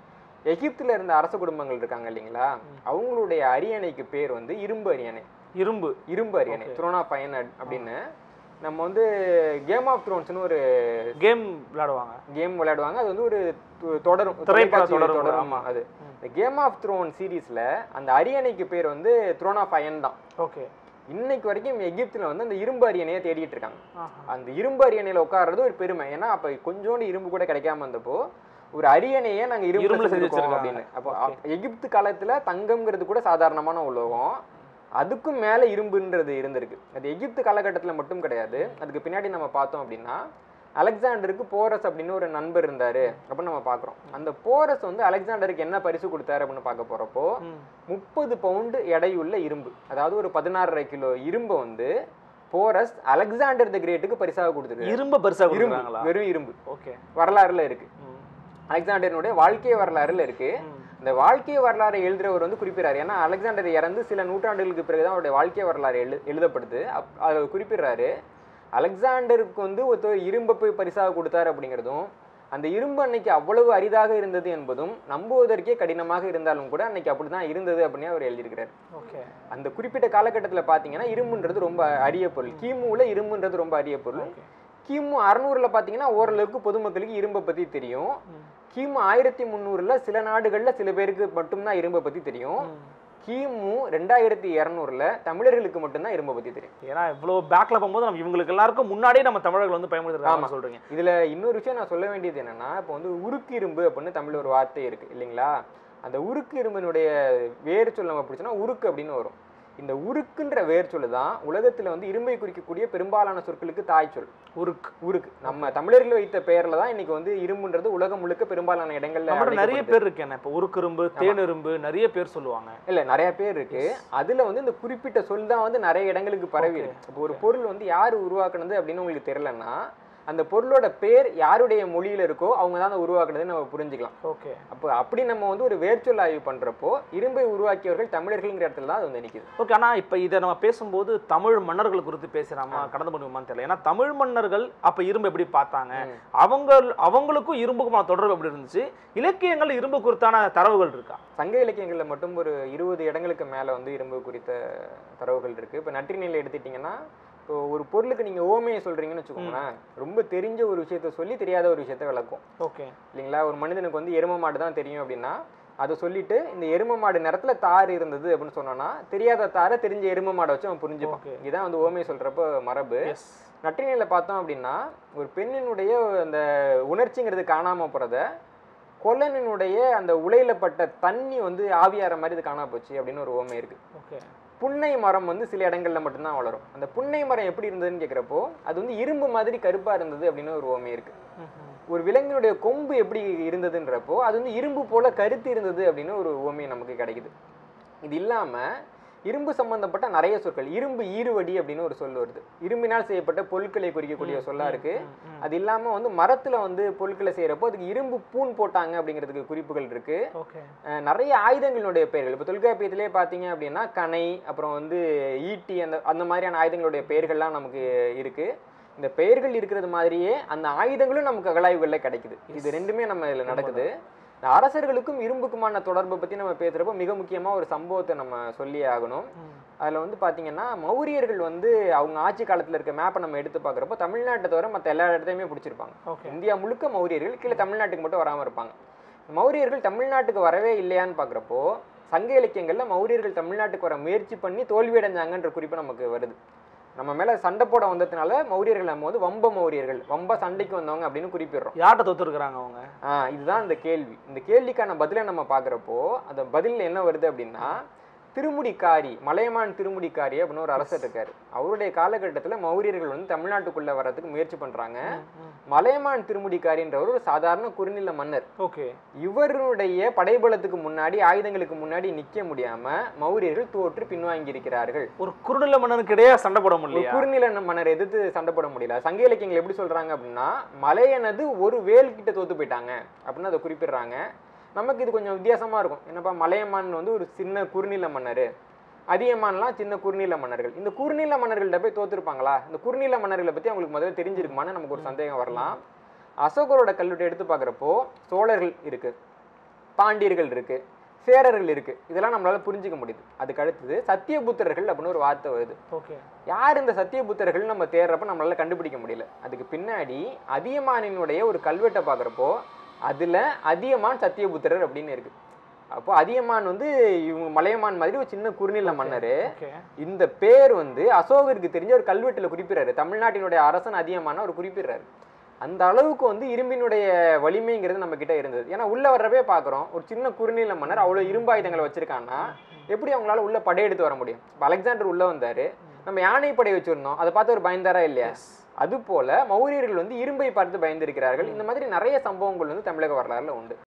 எகிப்துல இருந்த அரச குடும்பங்கள் இருக்காங்க இல்லைங்களா அவங்களுடைய அரியணைக்கு பேர் வந்து இரும்பு அரியணை இரும்பு இரும்பு அரியணை Okay. த்ரோன் ஆஃப் அயன் அப்படின்னு நம்ம வந்து கேம் ஆஃப் த்ரோன்ஸ்னு ஒரு கேம் விளையாடுவாங்க கேம் விளையாடுவாங்க அது வந்து ஒரு து- தொடரும் திரைப்பட தொலைக்காட்சி தொடர் கூட, தொடரும் ஆமா. அது இந்த கேம் ஆஃப் த்ரோன் சீரீஸ்ல அந்த அரியணைக்கு பேர் வந்து த்ரோன் ஆஃப் அயன் தான் ஓகே இன்னைக்கு வரைக்கும் எகிப்துல வந்து அந்த இரும்பு அரியணையை தேடிட்டு இருக்காங்க அந்த இரும்பு அரியணையில உட்கார்றது ஒரு பெருமை ஏன்னா அப்ப கொஞ்சோண்டு இரும்பு கூட கிடைக்காம இருந்தப்போ ஒரு அரியணையை நாங்க இரும்புல இரும்புல செஞ்சு செஞ்சிருக்கோம் வச்சிருக்காங்க. அப்படின்னு அப்போ எகிப்து காலத்துல தங்கம்ங்கிறது கூட சாதாரணமான உலோகம் அதுக்கும் மேல இரும்புன்றது இருந்திருக்கு அது எகிப்து காலகட்டத்துல மட்டும் கிடையாது அதுக்கு பின்னாடி நம்ம பார்த்தோம் அப்படின்னா அலெக்சாண்டருக்கு போரஸ் அப்படின்னு ஒரு நண்பர் இருந்தாரு அப்படின்னு நம்ம பார்க்குறோம் அந்த போரஸ் வந்து அலெக்சாண்டருக்கு என்ன பரிசு கொடுத்தாரு அப்படின்னு பார்க்க போறப்போ முப்பது பவுண்டு எடையுள்ள இரும்பு அதாவது ஒரு பதினாறரை கிலோ இரும்பை வந்து போரஸ் அலெக்சாண்டர் த கிரேட்டுக்கு பரிசாக கொடுத்துருக்கு இரும்பு பெருசா இரும்பு கொடுக்குறாங்களா வெறும் இரும்பு ஓகே வரலாறுல இருக்கு அலெக்சாண்டரினுடைய வாழ்க்கை வரலாறுல இருக்கு இந்த வாழ்க்கை வரலாறை எழுதுறவர் வந்து குறிப்பிடுறாரு ஏன்னா அலெக்சாண்டர் இறந்து சில நூற்றாண்டுகளுக்கு பிறகுதான் அவருடைய வாழ்க்கை வரலாறு எழு எழுதப்படுது அப் அதில் குறிப்பிடுறாரு அலெக்சாண்டருக்கு வந்து ஒருத்தர் இரும்பை போய் பரிசாக கொடுத்தாரு அப்படிங்கிறதும் அந்த இரும்பு அன்னைக்கு அவ்வளவு அரிதாக இருந்தது என்பதும் நம்புவதற்கே கடினமாக இருந்தாலும் கூட அன்னைக்கு அப்படிதான் இருந்தது அப்படின்னு அவர் எழுதியிருக்கிறார் ஓகே அந்த குறிப்பிட்ட காலகட்டத்தில் பார்த்தீங்கன்னா இரும்புன்றது ரொம்ப அரிய பொருள் கிமுல இரும்புன்றது ரொம்ப அரிய பொருள் ஓகே கிமு அறுநூறுல பார்த்தீங்கன்னா ஓரளவுக்கு பொதுமக்களுக்கு இரும்பை பற்றி தெரியும் கிமு ஆயிரத்தி முந்நூறுல சில நாடுகள்ல சில பேருக்கு மட்டும்தான் இரும்பை பற்றி தெரியும் கிமு ரெண்டாயிரத்தி இரநூறுல தமிழர்களுக்கு மட்டும்தான் இரும்பை பற்றி தெரியும் ஏன்னா இவ்வளவு பேக்ல போகும்போது நம்ம இவங்களுக்கு எல்லாருக்கும் முன்னாடியே நம்ம தமிழர்கள் வந்து ஆமா. பயன்படுத்துறாங்க சொல்றீங்க இதுல இன்னொரு விஷயம் நான் சொல்ல வேண்டியது என்னன்னா இப்போ வந்து உருக்கு இரும்பு அப்படின்னு தமிழ்ல ஒரு வார்த்தை இருக்கு இல்லைங்களா அந்த உருக்கு இரும்பினுடைய வேர் சொல் நம்ம பிடிச்சோன்னா உருக்கு அப்படின்னு வரும் இந்த உருக்குன்ற வேர் சொல்லு தான் உலகத்துல வந்து இரும்பை குறிக்கக்கூடிய பெரும்பாலான சொற்களுக்கு தாய் சொல் உருக்கு உருக்கு நம்ம தமிழர்கள் வைத்த பெயர்ல தான் இன்னைக்கு வந்து இரும்புன்றது உலகம் முழுக்க பெரும்பாலான இடங்கள்ல நம்மகிட்ட நிறைய அழைக்கப்படுது. பேர் இருக்கு என்ன இப்போ உருக்குறும்பு தேனிரும்பு நிறைய பேர் சொல்லுவாங்க இல்ல நிறைய பேர் இருக்கு அதுல வந்து இந்த குறிப்பிட்ட சொல் தான் வந்து நிறைய இடங்களுக்கு பரவி Okay, இருக்கு இப்போ ஒரு பொருள் வந்து யார் உருவாக்குனது அப்படின்னு உங்களுக்கு தெரியலன்னா அந்த பொருளோட பேர் யாருடைய மொழியில இருக்கோ அவங்க தான் அதை உருவாக்குனதுன்னு நம்ம புரிஞ்சுக்கலாம் ஓகே அப்போ அப்படி நம்ம வந்து ஒரு வேர்ச்சொல் ஆய்வு பண்றப்போ இரும்பை உருவாக்கியவர்கள் தமிழர்கள்ங்கிற இடத்துல தான் அது வந்து நிக்குது ஓகே ஆனா இப்ப இதை நம்ம பேசும்போது தமிழ் மன்னர்கள் குறித்து பேசுறாமா கடந்து பண்ணுவோமான்னு தெரியல ஏன்னா தமிழ் மன்னர்கள் அப்ப இரும்பு எப்படி பார்த்தாங்க ம். அவங்க அவங்களுக்கும் இரும்புக்குமான தொடர்பு எப்படி இருந்துச்சு இலக்கியங்கள் இரும்பு குறித்தான தரவுகள் இருக்கா சங்க இலக்கியங்கள்ல மட்டும் ஒரு இருபது இடங்களுக்கு மேல வந்து இரும்பு குறித்த தரவுகள் இருக்கு இப்போ நற்றினில எடுத்துட்டீங்கன்னா இப்போ ஒரு பொருளுக்கு நீங்க ஓமையை சொல்றீங்கன்னு வச்சுக்கோங்களேன் ரொம்ப தெரிஞ்ச ஒரு விஷயத்த சொல்லி தெரியாத ஒரு விஷயத்த விளக்கும் ஓகே இல்லைங்களா ஒரு மனிதனுக்கு வந்து எரும மாடு தான் தெரியும் அப்படின்னா அதை சொல்லிட்டு இந்த எரும மாடு நிறத்துல தார் இருந்தது அப்படின்னு சொன்னோன்னா தெரியாத தாரை தெரிஞ்ச எரும மாடை வச்சு அவன் புரிஞ்சுப்பான் Okay. இதான் வந்து ஓமையை சொல்றப்ப மரபு எஸ் நற்றினையில பார்த்தோம் அப்படின்னா ஒரு பெண்ணினுடைய அந்த உணர்ச்சிங்கிறது காணாம போறத கொல்லனினுடைய அந்த உலையில பட்ட தண்ணி வந்து ஆவியாற மாதிரி இது காணாம போச்சு அப்படின்னு ஒரு ஓமை இருக்கு ஓகே புன்னை மரம் வந்து சில இடங்கள்ல மட்டும்தான் வளரும் அந்த புன்னை மரம் எப்படி இருந்ததுன்னு கேட்குறப்போ அது வந்து இரும்பு மாதிரி கருப்பா இருந்தது அப்படின்னு ஒரு ஓமை இருக்கு ஒரு விலங்கினுடைய கொம்பு எப்படி இருந்ததுன்றப்போ அது வந்து இரும்பு போல கருத்து இருந்தது அப்படின்னு ஒரு ஓமை நமக்கு கிடைக்குது இது இல்லாம இரும்பு சம்பந்தப்பட்ட நிறைய சொற்கள் இரும்பு ஈருவடி அப்படின்னு ஒரு சொல் வருது இரும்பினால் செய்யப்பட்ட பொருட்களை குறிக்கக்கூடிய சொல்லா இருக்கு அது இல்லாம வந்து மரத்துல வந்து பொருட்களை செய்யறப்போ அதுக்கு இரும்பு பூன் போட்டாங்க அப்படிங்கிறதுக்கு குறிப்புகள் இருக்கு ஓகே அஹ் நிறைய ஆயுதங்களுடைய பெயர்கள் இப்போ தொல்காப்பியத்திலே பார்த்தீங்க அப்படின்னா கணை அப்புறம் வந்து ஈட்டி அந்த அந்த மாதிரியான ஆயுதங்களுடைய பெயர்கள்லாம் நமக்கு இருக்கு இந்த பெயர்கள் இருக்கிறது மாதிரியே அந்த ஆயுதங்களும் நமக்கு அகழாய்வுகள்ல கிடைக்குது இது ரெண்டுமே நம்ம இதில் நடக்குது இந்த அரசர்களுக்கும் இரும்புக்குமான தொடர்பை பத்தி நம்ம பேசுறப்போ மிக முக்கியமா ஒரு சம்பவத்தை நம்ம சொல்லியே ஆகணும் அதுல வந்து பாத்தீங்கன்னா மௌரியர்கள் வந்து அவங்க ஆட்சி காலத்துல இருக்க மேப்பை நம்ம எடுத்து பார்க்குறப்போ தமிழ்நாட்டை தவிர மற்ற எல்லா இடத்தையுமே பிடிச்சிருப்பாங்க ஓகே இந்தியா முழுக்க மௌரியர்கள் கீழே தமிழ்நாட்டுக்கு மட்டும் வராம இருப்பாங்க மௌரியர்கள் தமிழ்நாட்டுக்கு வரவே இல்லையான்னு பார்க்குறப்போ சங்க இலக்கியங்கள்ல மௌரியர்கள் தமிழ்நாட்டுக்கு வர முயற்சி பண்ணி தோல்வி அடைஞ்சாங்கன்ற குறிப்பு நமக்கு வருது நம்ம மேல சண்டை போட வந்ததுனால மௌரியர்கள் நம்ம வந்து வம்ப மௌரியர்கள் வம்ப சண்டைக்கு வந்தவங்க அப்படின்னு குறிப்பிடுறோம் யார்கிட்ட தொத்துருக்குறாங்க அவங்க ஆ இதுதான் இந்த கேள்வி இந்த கேள்விக்கான பதிலை நம்ம பார்க்குறப்போ அந்த பதில் என்ன வருது அப்படின்னா திருமுடிக்காரி மலையமான் திருமுடிக்காரி அப்படின்னு ஒரு அரசர் இருக்காரு அவருடைய காலகட்டத்தில் மௌரியர்கள் வந்து தமிழ்நாட்டுக்குள்ள வர்றதுக்கு முயற்சி பண்றாங்க மலையமான் திருமுடிக்காரின்றவர் ஒரு சாதாரண குறுநில மன்னர் ஓகே இவருடைய படைபலத்துக்கு முன்னாடி ஆயுதங்களுக்கு முன்னாடி நிக்க முடியாம மௌரியர்கள் தோற்று பின்வாங்கி இருக்கிறார்கள் ஒரு குறுநில மன்னனுக்கு இடையே சண்டை போட ஒரு முடியல குறுநில மன்னர் எதிர்த்து சண்டை போட முடியல சங்க இலக்கியங்கள் எப்படி சொல்றாங்க அப்படின்னா மலையனது ஒரு வேல் கிட்ட தோத்து போயிட்டாங்க அப்படின்னு அதை குறிப்பிடுறாங்க நமக்கு இது கொஞ்சம் வித்தியாசமா இருக்கும் என்னப்பா மலையமான் வந்து ஒரு சின்ன குறுநில மன்னர் அதியமான்லாம் சின்ன குறுநில மன்னர்கள் இந்த குறுநில மன்னர்கள்ட்ட போய் தோத்துருப்பாங்களா இந்த குறுநில மன்னர்களை பத்தி அவங்களுக்கு முதல்ல தெரிஞ்சிருக்குமான்னு நமக்கு ஒரு சந்தேகம் வரலாம் அசோகரோட கல்வெட்டு எடுத்து பார்க்குறப்போ சோழர்கள் இருக்கு பாண்டியர்கள் இருக்கு சேரர்கள் இருக்கு இதெல்லாம் நம்மளால புரிஞ்சுக்க முடியுது அதுக்கு அடுத்தது சத்தியபுத்திரர்கள் அப்படின்னு ஒரு வார்த்தை வருது ஓகே யார் இந்த சத்தியபுத்திரர்கள் நம்ம தேடுறப்ப நம்மளால கண்டுபிடிக்க முடியல அதுக்கு பின்னாடி அதியமானினுடைய ஒரு கல்வெட்டை பார்க்குறப்போ அதுல அதியமான் சத்தியபுத்திரர் அப்படின்னு இருக்கு அப்போ அதியமான் வந்து இவங்க மலையமான் மாதிரி ஒரு சின்ன குறுநில மன்னர் ஓகே இந்த பேர் வந்து அசோகருக்கு தெரிஞ்ச ஒரு கல்வெட்டுல குறிப்பிடுறாரு தமிழ்நாட்டினுடைய அரசன் அதியமான அவர் குறிப்பிடுறாரு அந்த அளவுக்கு வந்து இரும்பினுடைய வலிமைங்கிறது நம்ம கிட்ட இருந்தது ஏன்னா உள்ள வர்றப்பே பார்க்குறோம் ஒரு சின்ன குறுநில மன்னர் அவ்வளோ இரும்பாயுதங்களை வச்சிருக்காங்கன்னா எப்படி அவங்களால உள்ள படையெடுத்து வர முடியும் இப்ப அலெக்சாண்டர் உள்ள வந்தாரு நம்ம யானை படை வச்சிருந்தோம் அதை பார்த்து ஒரு பயந்தாரா இல்லையா அது போல மௌரியர்கள் வந்து இரும்பை பார்த்து பயந்திருக்கிறார்கள் இந்த மாதிரி நிறைய சம்பவங்கள் வந்து தமிழக வரலாறுல உண்டு